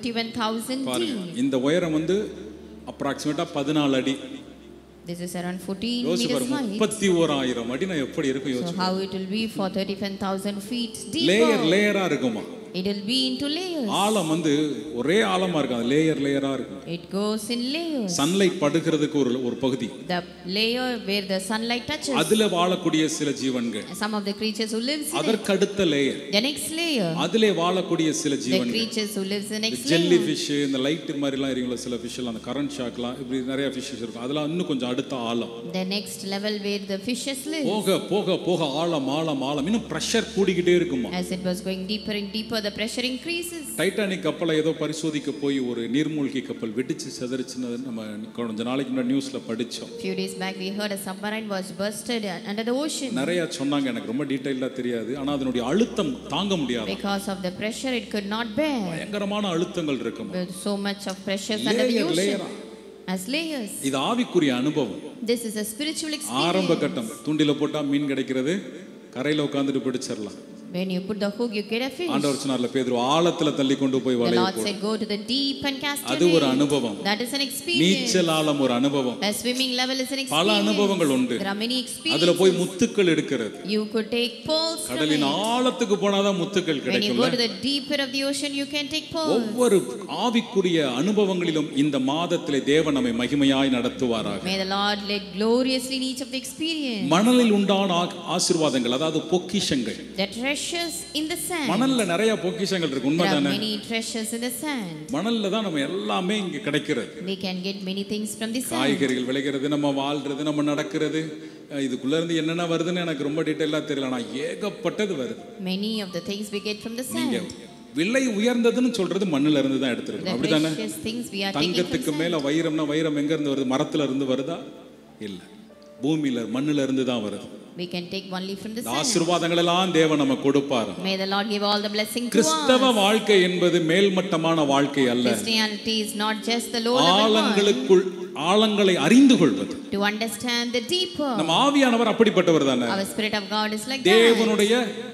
31,000 பாருங்க deep. இந்த உயரம் வந்து அப்ராக்சிமேட்டா பதினாலு அடி This is around 14 யோசிச்சு meters பாருங்க high. முப்பத்தி ஓராயிரம் அடி நான் எப்படி இருக்கும் So யோசிச்சு how it will be for 35,000 feet layer deeper? லேயரா இருக்குமா It will be into layers. ஆழம் வந்து ஒரே ஆழமா இருக்கும் அது லேயர் லேயரா இருக்கும் It goes in layers. Sunlight படுகிறதுக்கு ஒரு ஒரு பகுதி The layer where the sunlight touches. அதுல வாழக்கூடிய சில ஜீவன்கள் Some of the creatures who lives in it. அதற்கு அடுத்த லேயர் The next layer. அதிலே வாழக்கூடிய சில The ஜீவன்கள் creatures who lives in the next jelly layer. Fish இந்த லைட் மாதிரிலாம் இருக்குல்ல சில ஃபிஷ் எல்லாம் அந்த கரண்ட் ஷாக்லாம் இப்படி நிறைய ஃபிஷ்ஷஸ் இருக்கும் அதெல்லாம் இன்னும் கொஞ்சம் அடுத்த ஆழம் The next level where the fishes live. போக போக போக ஆழம் ஆழம் ஆழம் இன்னும் ப்ரெஷர் கூடிக்கிட்டே இருக்குமா As it was going deeper and deeper, the pressure increases. Titanic கப்பலை ஏதோ பரிசோதிக்க போய் ஒரு நீர்மூழ்கி கப்பல் வெடிச்சு செதறிச்சுன்னு நம்ம கொஞ்ச நாளைக்கு முன்னாடி நியூஸ்ல படிச்சோம் few days back, we heard a submarine was bursted under the ocean. நிறைய சொன்னாங்க எனக்கு ரொம்ப டீட்டெயிலாக தெரியாது ஆனா அதனுடைய அழுத்தம் தாங்க முடியாது Because of the pressure, it could not bear. பயங்கரமான அழுத்தங்கள் இருக்கும் With so much of pressures under the Layer, ocean. layer. As layers. இது ஆவிக்குரிய அனுபவம் This is a spiritual ஆரம்ப experience. கட்டம் தூண்டில போட்டா மீன் கிடைக்கிறது கரையில உட்காந்துட்டு பிடிச்சிடலாம் When you put the hook, you get a fish. ஆண்டவர் சொன்னார்ல பேதுரு ஆழத்துல தள்ளி கொண்டு போய் The வலைய Lord போடு said, Go to the deep and cast அது your ஒரு net." அனுபவம் That is an experience. நீச்சல் ஆழம் ஒரு அனுபவம் A swimming level is an பல experience. அனுபவங்கள் உண்டு There are many அதுல போய் experiences. முத்துக்கள் எடுக்கிறது You could take pearls from கடலின் it. ஆழத்துக்கு போனாதான் முத்துக்கள் When you கிடைக்கும்ல go to the deeper of the ocean, you can take pearls. ஒவ்வொரு ஆவிக்குரிய அனுபவங்களிலும் இந்த மாதத்திலே தேவன் நம்மை மகிமையாய் நடத்துவாராக May the Lord lead gloriously in each of the experience. மணலில் உண்டான ஆ- ஆசீர்வாதங்கள் அதாவது பொக்கிஷங்கள் The treasures in the sand. மணல்ல நிறைய பொக்கிஷங்கள் இருக்கு There are உண்மைதானே many treasures in the sand. மணல்ல தான் நம்ம எல்லாமே இங்க கிடைக்கிறது We can get many things from the sand. காய்கறிகள் விளைகிறது நம்ம வாழ்றது நம்ம நடக்கிறது அஹ் இதுக்குள்ள இருந்து என்னென்ன வருதுன்னு எனக்கு ரொம்ப டீட்டெயிலாக தெரியல ஆனா ஏகப்பட்டது வருது Many of the things we get from the நீங்க sand. விலை உயர்ந்ததுன்னு சொல்றது மண்ணுல இருந்து தான் எடுத்திருக்கோம் The அப்படிதானே precious things we are taking from தங்கத்துக்கு sand. மேல வைரம்னா வைரம் எங்க இருந்து வருது மரத்துல இருந்து வருதா இல்ல பூமியில மண்ணுல இருந்து தான் வருது We can take only from the இந்த sand. ஆசீர்வாதங்கள் எல்லாம் தேவன் நம்ம கொடுப்பாரு May the Lord give all the blessing to us. கிறிஸ்தவ வாழ்க்கை என்பது மேல்மட்டமான வாழ்க்கை அல்ல Christianity is not just the low level one. ஆழங்களுக்குள் ஆழங்களை அறிந்து கொள்வது To understand the deeper. நம்ம ஆவியானவர் அப்படிப்பட்டவர் தானே Our Spirit of God is like that. தேவனுடைய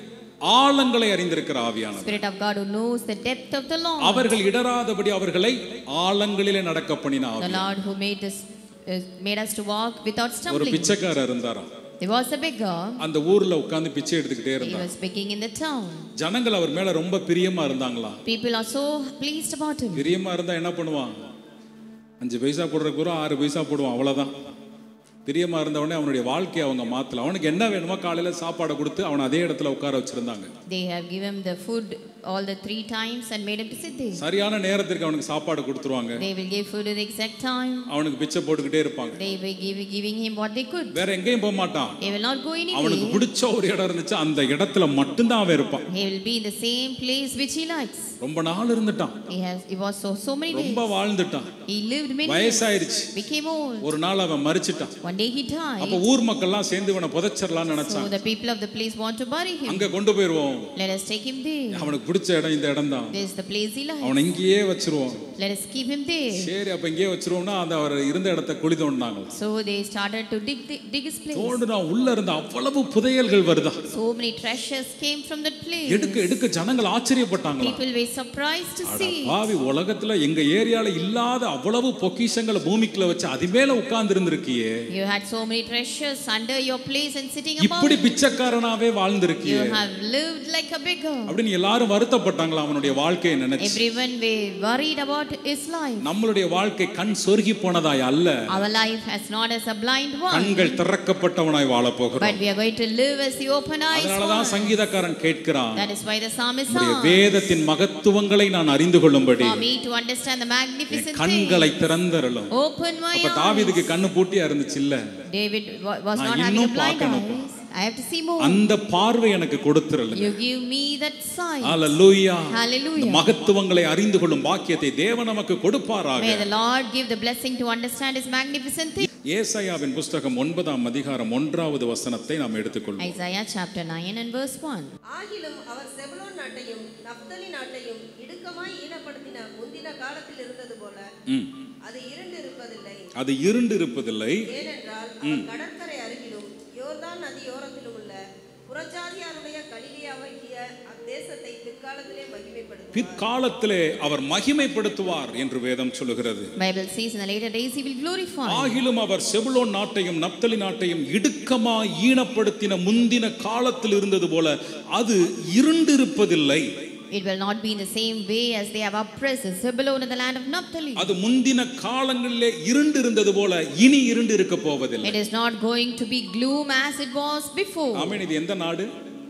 ஆழங்களை அறிந்திருக்கிற ஆவியானவர் Spirit of God who knows the depth of the Lord. அவர்கள் இடராதபடி அவர்களை ஆழங்களிலே நடக்க பண்ணின The ஆவி Lord who made us uh, made us to walk without ஒரு stumbling. பிச்சைக்காரர் இருந்தாராம் There was a beggar. அந்த ஊர்ல உட்கார்ந்து பிச்சை எடுத்துக்கிட்டே He இருந்தார் was begging in the town. ஜனங்கள் அவர் மேல ரொம்ப பிரியமா இருந்தாங்களா People are so pleased about him. பிரியமா இருந்தா என்ன பண்ணுவான் அஞ்சு பைசா போடுற கூட ஆறு பைசா போடுவான் அவ்வளவுதான் பிரியமா இருந்த உடனே அவனுடைய வாழ்க்கையை அவங்க மாத்தல அவனுக்கு என்ன வேணுமோ காலையில சாப்பாடை கொடுத்து அவனை அதே இடத்துல உட்கார வச்சிருந்தாங்க They have given him the food all the three times and made him to sit there. சரியான நேரத்திற்கு அவனுக்கு சாப்பாடு கொடுத்துருவாங்க They will give food at the exact time. அவனுக்கு பிச்சை போட்டுக்கிட்டே இருப்பாங்க They will give giving him what they could. வேற எங்கேயும் போக மாட்டான் He will not go அவனுக்கு anywhere. பிடிச்ச ஒரு இடம் இருந்துச்சு அந்த இடத்துல மட்டும்தான் அவன் இருப்பான் He will be in the same place which he likes. ரொம்ப நாள் இருந்துட்டான் He has he was so so many days. ரொம்ப வாழ்ந்துட்டான் He lived many years. வயசாயிருச்சு Became old. ஒரு நாள் அவன் மறிச்சிட்டான் One day he died. அப்ப ஊர் மக்கள்லாம் சேர்ந்து இவனை புதைச்சிடலாம்னு So நினைச்சான் the people of the place want to bury him. அங்க கொண்டு போயிருவோம் Let us take him there. அவனுக்கு பிடிச்ச இடம் இந்த இடம் தான் This is the place he likes. அவனை இங்கேயே வச்சிருவோம் Let us keep him there. சரி அப்ப இங்கேயே வச்சிருவோம்னா அந்த அவர் இருந்த இடத்த குழி தோண்டினாங்க So they started to dig the, dig his place. தோண்டுனா உள்ள இருந்த அவ்வளவு புதையல்கள் வருதா So many treasures came from that place. எடுக்க எடுக்க ஜனங்கள் ஆச்சரியப்பட்டாங்களா People were surprised to see. பாவி உலகத்துல எங்க ஏரியால இல்லாத அவ்வளவு பொக்கிஷங்களை பூமிக்குள்ள வச்சு அது மேல உட்கார்ந்து இருந்திருக்கியே You had so many treasures under your place and sitting above. இப்படி பிச்சைக்காரனாவே வாழ்ந்திருக்கியே You have lived like a beggar. அப்படின்னு எல்லாரும் வருத்தப்பட்டாங்களா அவனுடைய வாழ்க்கையை நினைச்சு Everyone were worried about his life. நம்மளுடைய வாழ்க்கை கண் சொருகி போனதாய் அல்ல Our life has not as a blind one, கண்கள் திறக்கப்பட்டவனாய் வாழப் போகிறோம் but we are going to live as the open eyes அதனாலதான் one. சங்கீதக்காரன் கேட்கிறான் That is why the psalmist உம்முடைய said, வேதத்தின் மகத்துவங்களை நான் அறிந்து கொள்ளும்படி For me to understand the N magnificent கண்களை things, திறந்தரலும் open my அப்ப eyes. தாவீதுக்கு கண்ணு பூட்டியா இருந்துச்சு இல்ல David wa- was நான் not having a இன்னும் blind பார்க்கணும். eyes. I have to see more. அந்த பார்வை எனக்கு கொடுத்துறல You give me that sight. Hallelujah Hallelujah. இந்த மகத்துவங்களை அறிந்து கொள்ளும் பாக்கியத்தை தேவன் நமக்கு கொடுப்பாராக May the Lord give the blessing to understand His magnificent things. ஏசாயாவின் புஸ்தகம் ஒன்பதாம் அதிகாரம் ஒன்றாவது வசனத்தை நாம் எடுத்துக்கொள்வோம் Isaiah chapter 9 and verse 1. ஆகிலும் அவர் செபுலோன் நாட்டையும் நப்தலி நாட்டையும் இடுக்கமாய் ஈனப்படுத்தின முந்தின காலத்தில் இருந்தது போல ம். அது இருண்டு இருப்பதில்லை அது இருண்டு இருப்பதில்லை ஏனென்றால் அவர் கடற்கரை அருகிலும் யோர்தான் நதியோரத்திலும் உள்ள புறஜாதியாருடைய கலிலியாவாகிய அத்தேசத்தை பிற்காலத்திலே மகிமைப்படுத்தும் பிற்காலத்திலே அவர் மகிமைப்படுத்துவார் என்று வேதம் சொல்லுகிறது Bible says in the later days He will glorify. ஆகிலும் அவர் செபுலோன் நாட்டையும் நப்தலி நாட்டையும் இடுக்கமா ஈனப்படுத்தின முந்தின காலத்தில் இருந்தது போல அது இருண்டிருப்பதில்லை It will not be in the same way as they have oppressed Zebulun in the land of Naphtali. அது முந்தின காலங்களிலே இருண்டு இருந்தது போல இனி இருண்டு இருக்க போவதில்லை It is not going to be gloom as it was before. ஆமென் இது எந்த நாடு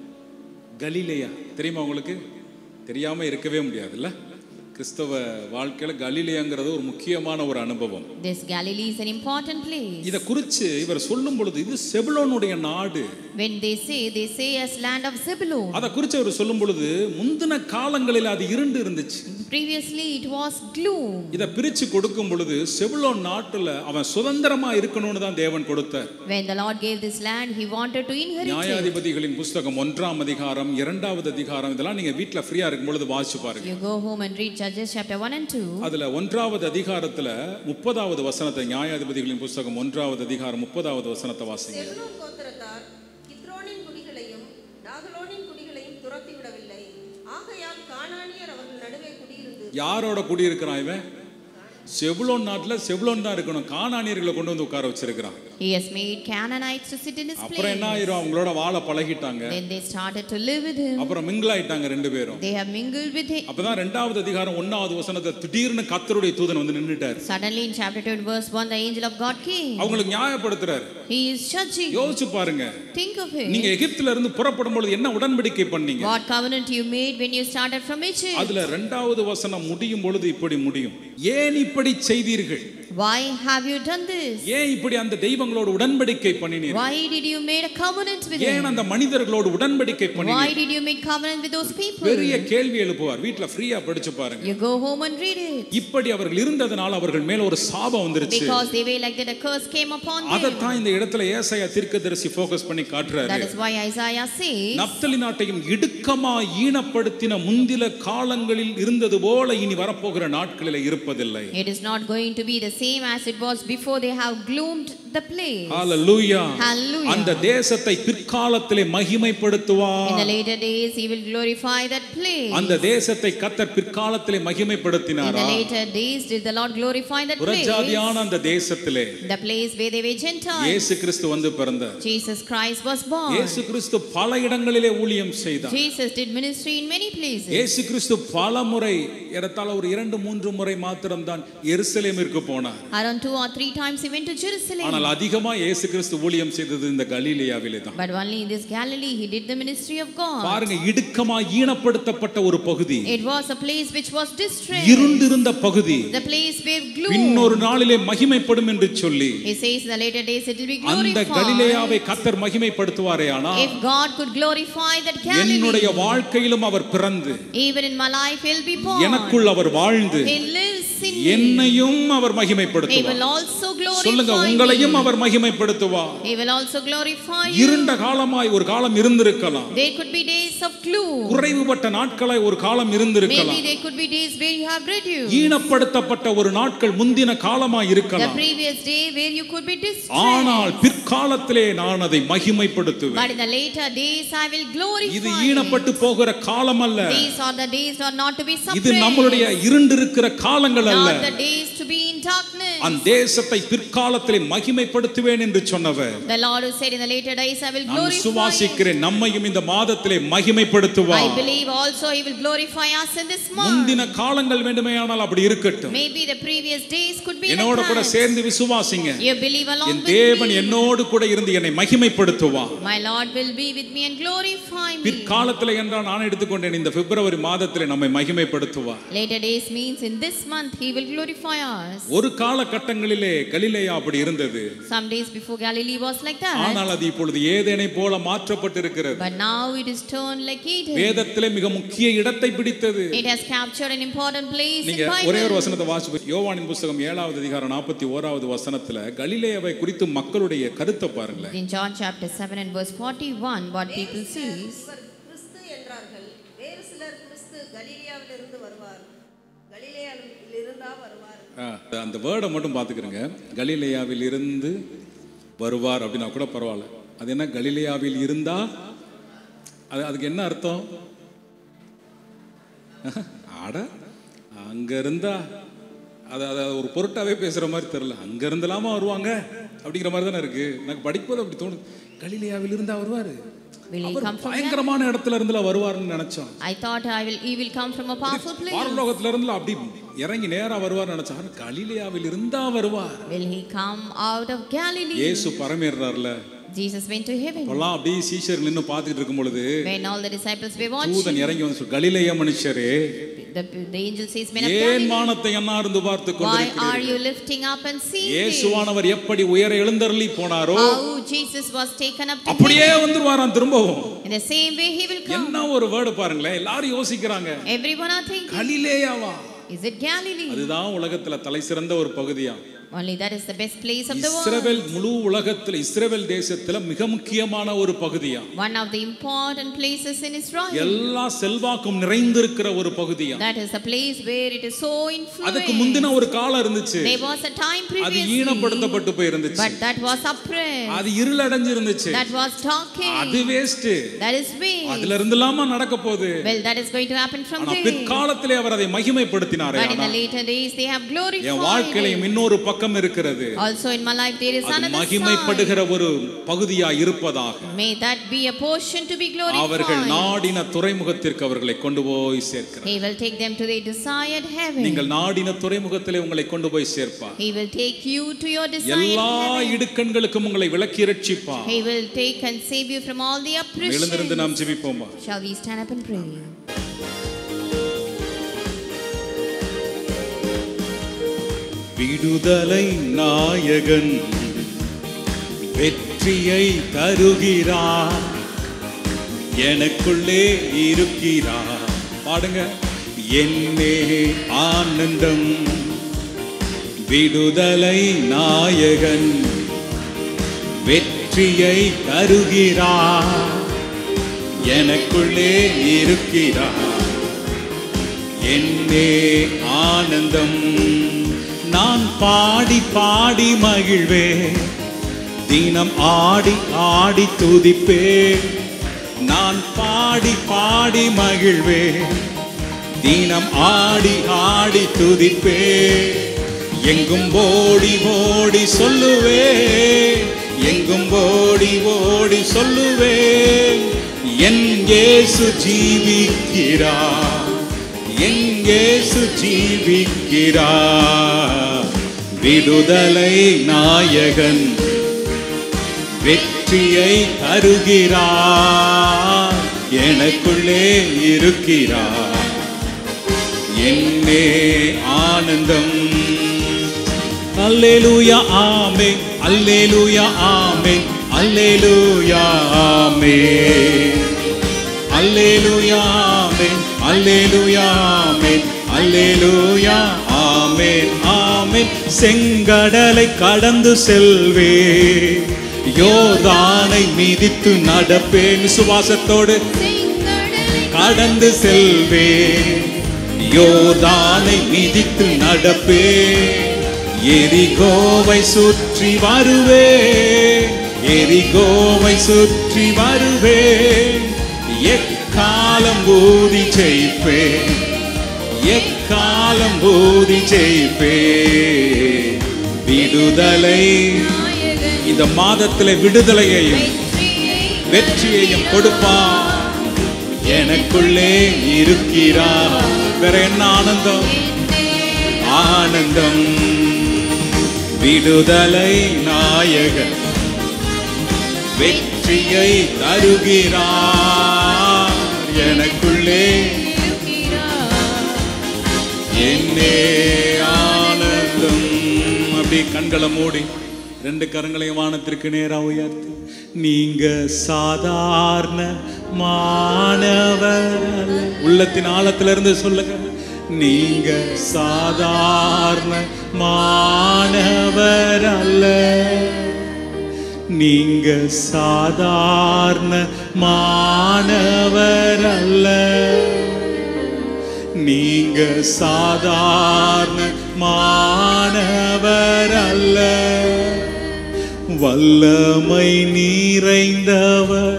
கலிலேயா தெரியுமா உங்களுக்கு தெரியாம இருக்கவே முடியாதுல்ல கிறிஸ்தவ வாழ்க்கையில கலிலேயாங்கிறது ஒரு முக்கியமான ஒரு அனுபவம் This Galilee is an important place. இத குறிச்சு இவர் சொல்லும் பொழுது இது செபுலோனுடைய நாடு When they say, they say as land of Zebulun. அத குறிச்சு அவர் சொல்லும் பொழுது முந்தின காலங்களில் அது இருண்டு இருந்துச்சு Previously it was gloom. இத பிரிச்சு கொடுக்கும் பொழுது செபுலோன் நாட்டுல அவன் சுதந்திரமா இருக்கணும்னு தான் தேவன் கொடுத்தார் When the Lord gave this land, He wanted to inherit it. நியாயாதிபதிகளின் புஸ்தகம் ஒன்றாம் அதிகாரம் இரண்டாவது அதிகாரம் இதெல்லாம் நீங்க வீட்ல ஃப்ரீயா இருக்கும் பொழுது வாசிச்சு பாருங்க You go home and read Judges chapter 1 and 2. அதுல ஒன்றாவது அதிகாரத்துல முப்பதாவது வசனத்தை நியாயாதிபதிகளின் புஸ்தகம் ஒன்றாவது அதிகாரம் முப்பதாவது வசனத்தை வாசிங்க செபுலோன் கோத்திரத்தார் கித்ரோனின் குடிகளையும் நாகலோனின் குடிகளையும் துரத்தி விடவில்லை ஆகையால் கானானியர் அவர்கள் நடுவே குடியிருந்து யாரோட குடியிருக்கிறான் இவன் செபுலோன் நாட்டுல செபுலோன் தான் இருக்கணும் கானானியர்களை கொண்டு வந்து உட்கார வச்சிருக்கிறான் He has made Canaanites to sit in his அப்புறம் என்ன place. ஆயிரும் அவங்களோட வாழ பழகிட்டாங்க Then they started to live with him. அப்புறம் மிங்கிள் ஆயிட்டாங்க ரெண்டு பேரும் They have mingled with him. அப்பதான் ரெண்டாவது அதிகாரம் ஒன்னாவது வசனத்தை திடீர்னு கத்தருடைய தூதன் வந்து நின்னுட்டாரு Suddenly in chapter 2 verse 1, the angel of God came. அவங்களுக்கு நியாயப்படுத்துறாரு He is judging. யோசிச்சு பாருங்க Think of நீங்க it. எகிப்துல இருந்து புறப்படும் பொழுது என்ன உடன்படிக்கை பண்ணீங்க What covenant you made when you started from Egypt? அதுல ரெண்டாவது வசனம் முடியும் பொழுது இப்படி முடியும் ஏன் இப்படி செய்தீர்கள் Why have you done this? ஏன் இப்படி அந்த தெய்வங்களோடு உடன்படிக்கை பண்ணினீர்கள் Why did you made a covenant with ஏன் them? அந்த மனிதர்களோடு உடன்படிக்கை Why பண்ணினீர்கள் did you make covenant with those people? பெரிய கேள்வி எழுப்புவார் வீட்ல ஃப்ரீயா படிச்சு பாருங்க You go home and read it. இப்படி அவர்கள் இருந்ததனால அவர்கள் மேல ஒரு சாபம் வந்துருச்சு Because they were like that, a curse came upon them. அதைத்தான் இந்த இடத்துல ஏசாயா தீர்க்கதரிசி ஃபோக்கஸ் பண்ணி That காட்டுறாரு is why Isaiah says, Naphtali நாட்டையும் இடுக்கமா ஈனப்படுத்தின முந்தில காலங்களில் இருந்தது போல இனி வரப்போகிற நாட்களில் இருப்பதில்லை It is not going to be the same as it was before they have gloomed the place. Hallelujah Hallelujah. அந்த தேசத்தை பிற்காலத்திலே In மகிமைப்படுத்துவார் the later days, he will glorify that place. அந்த தேசத்தை கத்தர் பிற்காலத்திலே In the மகிமைப்படுத்தினாரா later days, did the Lord glorify that place? புறஜாதியான அந்த தேசத்திலே The place where they were Gentiles. இயேசு கிறிஸ்து வந்து பிறந்தார் Jesus Christ was born. இயேசு கிறிஸ்து பல இடங்களிலே ஊழியம் செய்தார் Jesus did ministry in many places. இயேசு கிறிஸ்து பல முறை ஏறத்தாழ ஒரு இரண்டு மூன்று முறை மாத்திரம்தான் எருசலேமிற்கு போனார் Around two or three times he went to Jerusalem. ஆனால் அதிகமா இயேசு கிறிஸ்து ஊழியம் செய்தது இந்த கலீலியாவிலே தான் But only in this Galilee he did the ministry of God. பாருங்க இடுக்கமா ஈனப்படுத்தப்பட்ட ஒரு பகுதி It was a place which was distressed. இருண்டிருந்த பகுதி The place where gloom. பின்னொரு நாளிலே மகிமைப்படும் என்று சொல்லி He says in the later days it will be அந்த glorified. கலிலேயாவை கத்தர் மகிமைப்படுத்துவாரே ஆனால் If God could glorify that Galilee, என்னுடைய வாழ்க்கையிலும் அவர் பிறந்து even in my life he'll be born. எனக்குள் அவர் வாழ்ந்து He lives in me. என்னையும் அவர் He மகிமைப்படுத்துவார் will also சொல்லுங்க glorify உங்களையும் me. Our மகிமைப்படுத்துவார் He will also glorify you. இருண்ட காலமாய் ஒரு காலம் இருந்திருக்கலாம் There could be days of gloom. குறைவுபட்ட நாட்களாய் ஒரு காலம் இருந்திருக்கலாம் Maybe there could be days where you have reduced. ஈனப்படுத்தப்பட்ட ஒரு நாட்கள் முந்தின காலமாய் The இருக்கலாம் previous day where you could be distressed. ஆனால் பிற்காலத்திலே நான் அதை மகிமைப்படுத்துவேன் But in the later days I will இது glorify. ஈனப்பட்டு போகிற காலம் அல்ல These are the days are not to be இது suppressed. நம்மளுடைய இருண்டிருக்கிற காலங்கள் அல்ல Not the days to be in darkness. அந்த தேசத்தை பிற்காலத்திலே மகிமைப்படுத்துவேன் என்று சொன்னவர் The Lord who said in the later days, I will நான் glorify you. சுவாசிக்கிறேன் நம்மையும் இந்த மாதத்திலே மகிமைப்படுத்துவார் I believe also He will glorify us in this month. முந்தின காலங்கள் வேண்டுமேயானால் அப்படி இருக்கட்டும் Maybe the previous days could be என்னோட like கூட that. சேர்ந்து விசுவாசிங்க You believe along N with தேவன் me. என்னோடு கூட இருந்து என்னை மகிமைப்படுத்துவார் My Lord will be with me and glorify me. பிற்காலத்தில் என்றால் நான் எடுத்துக்கொண்டேன் இந்த பிப்ரவரி மாதத்திலே நம்மை மகிமைப்படுத்துவார் Later days means in this month He will glorify us. ஒரு காலகட்டங்களிலே கலிலேயா அப்படி இருந்தது Some days before Galilee was like that. ஆனால் அது இப்பொழுது ஏதேனை போல மாற்றப்பட்டிருக்கிறது But now it is turned like Eden. வேதத்திலே மிக முக்கிய இடத்தை பிடித்தது It has captured an important place in நீங்க ஒரே ஒரு Bible. வசனத்தை வாசி யோவானின் புஸ்தகம் ஏழாவது அதிகாரம் நாற்பத்தி ஓராவது வசனத்துல கலிலேயாவை குறித்து மக்களுடைய கருத்தை பாருங்களேன் In John chapter 7 and verse 41, what people see is இவர் கிறிஸ்து என்றார்கள் வேறு சிலர் கிறிஸ்து கலிலியாவிலிருந்து வருவார் கலிலேயாவில் இருந்தா வருவார் ஆ, அந்த வேர்டை மட்டும் பார்த்துக்கிறேங்க கலிலேயாவில் இருந்து வருவார் அப்படின்னா கூட பரவாயில்ல அது என்ன கலிலேயாவில் இருந்தா அது அதுக்கு என்ன அர்த்தம் ஆட அங்க இருந்தா அது அது ஒரு பொருட்டாவே பேசுற மாதிரி தெரியல அங்க இருந்தலாமா வருவாங்க அப்படிங்கிற மாதிரி தானே இருக்கு எனக்கு படிப்பது அப்படி தோணுது கலிலேயாவில் இருந்தா வருவாரு Will he our come from பயங்கரமான இடத்துல இருந்துல வருவாருன்னு நினைச்சோம் I thought I will he will come from a powerful place. பாரலோகத்துல இருந்து அப்படி இறங்கி நேரா வருவார் நினைச்சா ஆனா கலிலேயாவில் இருந்தா வருவார் Will he come out of Galilee? இயேசு பரமேறார்ல Jesus went to heaven. இப்பெல்லாம் அப்படியே சீஷர் நின்னு பார்த்துட்டு இருக்கும் பொழுது When all the disciples were watching, தூதன் இறங்கி வந்து சொல்லு, கலிலேய மனுஷரே the, the angel says, Men of ஏன் Galilee, மானத்தை என்னார்ந்து பார்த்து why கொண்டிருக்கிறீர்கள் are you lifting up and seeing this? இயேசுவானவர் எப்படி உயர எழுந்தருளி போனாரோ How Jesus was taken up to அப்படியே heaven. வந்துருவாராம் திரும்பவும் In the same way he will come. என்ன ஒரு வேர்டு பாருங்களேன் எல்லாரும் யோசிக்கிறாங்க Everyone are thinking, கலிலேயாவா is it Galilee? அதுதான் உலகத்துல தலை சிறந்த ஒரு பகுதியா Only that is the best place of the world. இஸ்ரவேல் முழு உலகத்துல இஸ்ரவேல் தேசத்துல மிக முக்கியமான ஒரு பகுதியா One of the important places in Israel. எல்லா செல்வாக்கும் நிறைந்திருக்கிற ஒரு பகுதியா That is a place where it is so அதுக்கு influential. முந்தின ஒரு காலம் இருந்துச்சு There was a time அது previously, ஈனப்படுத்தப்பட்டு போயிருந்துச்சு but that was suppressed. அது இருளடைஞ்சு இருந்துச்சு That was talking. அது வேஸ்ட் That is waste. அதுல இருந்துலாமா நடக்க போகுது Well, that is going to happen from ஆனா there. பிற்காலத்திலே அவர் அதை மகிமைப்படுத்தினாரே But in the ஆனா, later days, they have N glorified. வாழ்க்கையிலும் it. இன்னொரு பக்கம் இருக்கிறது Also in my life, there is அது another side. மகிமைப்படுகிற ஒரு பகுதியா இருப்பதாக May that be a portion to be அவர்கள் glorified. நாடின துறைமுகத்திற்கு அவர்களை கொண்டு போய் சேர்க்கிறார் He will take them to their desired heaven. நீங்கள் நாடின துறைமுகத்திலே உங்களை கொண்டு போய் சேர்ப்பார் He will take you to your desired எல்லா heaven. இடுக்கண்களுக்கும் உங்களை விலக்கி ரட்சிப்பார் He will take and save you from all the எழுந்திருந்து oppression. நாம் ஜெபிப்போமா Shall we stand up and pray? விடுதலை நாயகன் வெற்றியை தருகிறார் எனக்குள்ளே இருக்கிறார் பாடுங்க என்னே ஆனந்தம் விடுதலை நாயகன் வெற்றியை தருகிறார் எனக்குள்ளே இருக்கிறார் என்னே ஆனந்தம் நான் பாடி பாடி மகிழ்வே தினம் ஆடி ஆடி துதிப்பே நான் பாடி பாடி மகிழ்வே தினம் ஆடி ஆடி துதிப்பே எங்கும் ஓடி ஓடி சொல்லுவே எங்கும் ஓடி ஓடி சொல்லுவே என் இயேசு ஜீவிக்கிறார் என் இயேசு ஜீவிக்கிறார் விடுதலை நாயகன் வெற்றியை தருகிறார் எனக்குள்ளே இருக்கிறார் என்னே ஆனந்தம் அல்லேலூயா ஆமே அல்லேலூயா ஆமே அல்லேலூயா ஆமே அல்லேலூயா ஆமே அல்லேலூயா ஆமே அல்லேலூயா ஆமென் ஆமென் செங்கடலை கடந்து செல்வே யோர்தானை மிதித்து நடப்பேன் விசுவாசத்தோடு கடந்து செல்வே யோர்தானை மிதித்து நடப்பே எரிகோவை சுற்றி வருவே எரிகோவை சுற்றி வருவே எக்காலம் பூதி ஜெயிப்பே எக்காலம் பூதி ஜெயிப்பே விடுதலை இந்த மாதத்திலே விடுதலையையும் வெற்றியையும் கொடுப்பார் எனக்குள்ளே இருக்கிறார் வேற என்ன ஆனந்தம் ஆனந்தம் விடுதலை நாயகன் வெற்றியை தருகிறார் எனக்குள்ளே என்னே ஆனந்தம் அப்படி கண்களை மூடி ரெண்டு கரங்களையும் வானத்திற்கு நேரா உயர்த்தி நீங்க சாதாரண மாணவர் அல்ல. உள்ளத்தின் ஆழத்திலிருந்து சொல்லுங்க நீங்க சாதாரண மாணவர் அல்ல நீங்க சாதாரண மாணவர் அல்ல நீங்க சாதாரண மாணவர் அல்ல வல்லமை நிறைந்தவர்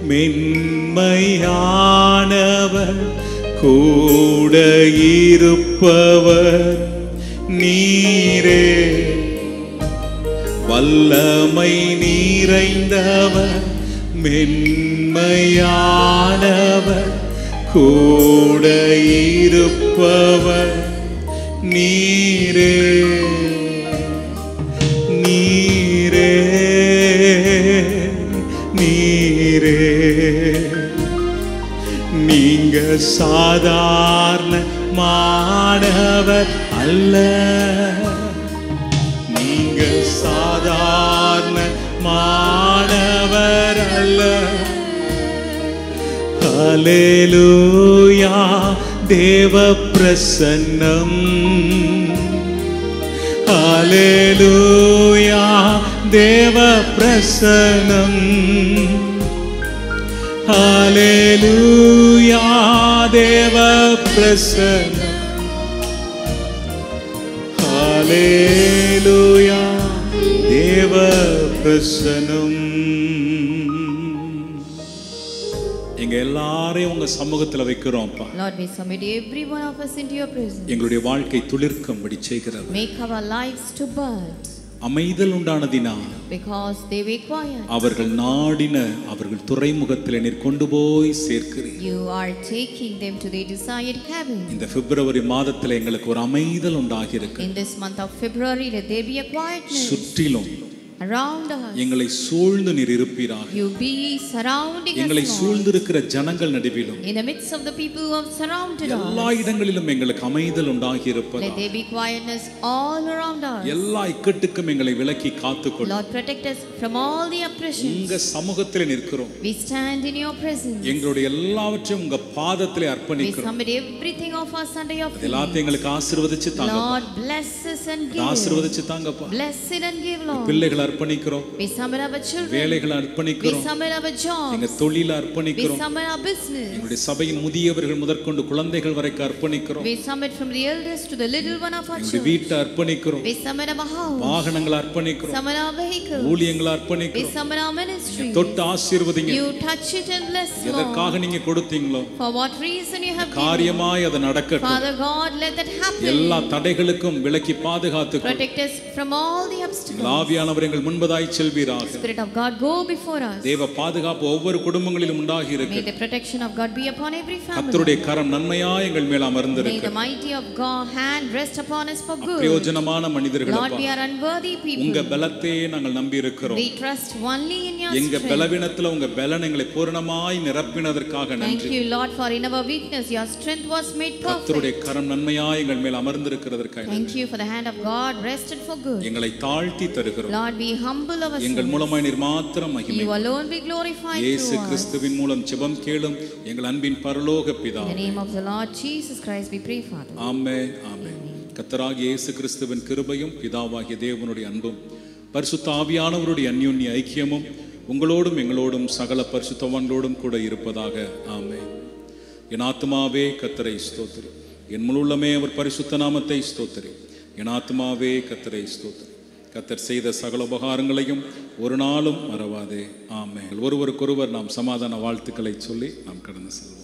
மென்மையானவர் கூட இருப்பவர் நீரே வல்லமை நிறைந்தவர் மென்மையானவர் கூட இருப்பவர் நீரே நீரே நீரே நீங்க சாதாரண மாணவர் அல்ல நீங்க சாதாரண மாணவர் அல்ல ஹalleluya தேவ பிரசன்னம் ஹalleluya தேவ பிரசன்னம் ஹalleluya தேவ பிரசன்னம் ஹalleluya தேவ பிரசனம் எங்க எல்லாரையும் உங்க சமூகத்துல வைக்கிறோம்ப்பா Lord, we submit every one of us into your presence. எங்களுடைய வாழ்க்கை துளிர்க்கும்படி செய்கிறது Make our lives to burn அமைதல் உண்டானதினால் because they were quiet. அவர்கள் நாடின அவர்கள் துறைமுகத்தில் நீர் கொண்டு போய் சேர்க்கிறீர் You are taking them to their desired heaven. இந்த பிப்ரவரி மாதத்துல எங்களுக்கு ஒரு அமைதல் உண்டாகி இருக்கு In this month of February, let there be a quietness சுற்றிலும் around us. எங்களை சூழ்ந்து நீர் இருப்பீராக You be surrounding எங்களை us, Lord. சூழ்ந்திருக்கிற ஜனங்கள் நடுவிலும் In the midst of the people who have surrounded எல்லா us, இடங்களிலும் எங்களுக்கு அமைதல் உண்டாகி இருப்பதா let there be quietness all around us. எல்லா இக்கட்டுக்கும் எங்களை விலக்கி காத்துக்கொள்ளும் Lord, protect us from all the oppressions. உங்க சமூகத்தில் நிற்கிறோம் We stand in your presence. எங்களுடைய எல்லாவற்றையும் உங்க பாதத்திலே We அர்ப்பணிக்கிறோம் submit everything of us under your அது feet. எல்லாத்தையும் எங்களுக்கு ஆசீர்வதிச்சு தாங்க Lord, bless us and அதை give. ஆசீர்வதிச்சு தாங்கப்பா Bless it and give, Lord. பிள்ளைகளை அர்ப்பணிக்கிறோம் We submit our children. வேலைகளை We அர்ப்பணிக்கிறோம் submit our எங்க jobs. தொழில We அர்ப்பணிக்கிறோம் submit our business. எங்களுடைய சபையின் முதியவர்கள் முதற்கொண்டு குழந்தைகள் வரைக்கும் அர்ப்பணிக்கிறோம் We submit from the eldest to the little one of our எங்களுடைய children. வீட்டை அர்ப்பணிக்கிறோம் We submit our house. வாகனங்களை அர்ப்பணிக்கிறோம் Submit our vehicles. ஊழியங்களை We அர்ப்பணிக்கிறோம் submit our ministry. தொட்டு ஆசீர்வதிங்க You touch it and bless, Lord. எதற்காக நீங்க கொடுத்தீங்களோ For what reason you have given. காரியமாய் அது நடக்கட்டும் Father God, let that happen. எல்லா தடைகளுக்கும் விலக்கி பாதுகாத்துக்கும் Protect us from all the obstacles. ஆவியானவர் எங்கள் முன்பதாய் செல்வீராக Spirit of God, go before us. தேவ பாதுகாப்பு ஒவ்வொரு குடும்பங்களிலும் உண்டாகி இருக்கு May the protection of God be upon every family. கர்த்தருடைய கரம் நன்மையா எங்கள் மேல் May அமர்ந்திருக்கு the mighty of God hand rest upon us for good. பிரயோஜனமான மனிதர்கள் Lord, we are unworthy உங்க people. பலத்தையே நாங்கள் நம்பி இருக்கிறோம் We trust only in your எங்க strength. பலவீனத்துல உங்க பலன் எங்களை பூரணமாய் நிரப்பினதற்காக Thank நன்றி you, Lord, for in our weakness your strength was made perfect. கர்த்தருடைய கரம் நன்மையா எங்கள் மேல் அமர்ந்திருக்கிறதற்காக நன்றி. Thank you for the hand of God rested for good. எங்களை தாழ்த்தி தருகிறோம் Lord, we humble எங்கள் ourselves. மூலமாய் நீர் மாத்திரம் மகிமை You alone be glorified இயேசு through us. கிறிஸ்துவின் மூலம் ஜெபம் கேளும் எங்கள் அன்பின் பரலோக பிதா In the name of the Lord Jesus Christ, we pray, Father. ஆமே ஆமே கத்தராகிய இயேசு கிறிஸ்துவின் கிருபையும் பிதாவாகிய தேவனுடைய அன்பும் பரிசுத்த ஆவியானவருடைய அந்யோன்ய ஐக்கியமும் உங்களோடும் எங்களோடும் சகல பரிசுத்தவான்களோடும் கூட இருப்பதாக ஆமே என் ஆத்மாவே கத்தரை ஸ்தோத்திரி என் முழுள்ளமே அவர் பரிசுத்த நாமத்தை ஸ்தோத்திரி என் ஆத்மாவே கத்தரை ஸ்தோத்திரி கத்தர் செய்த சகல உபகாரங்களையும் ஒரு நாளும் மறவாதே ஆமே ஒருவருக்கொருவர் நாம் சமாதான வாழ்த்துக்களை சொல்லி நாம் கடந்து செல்வோம்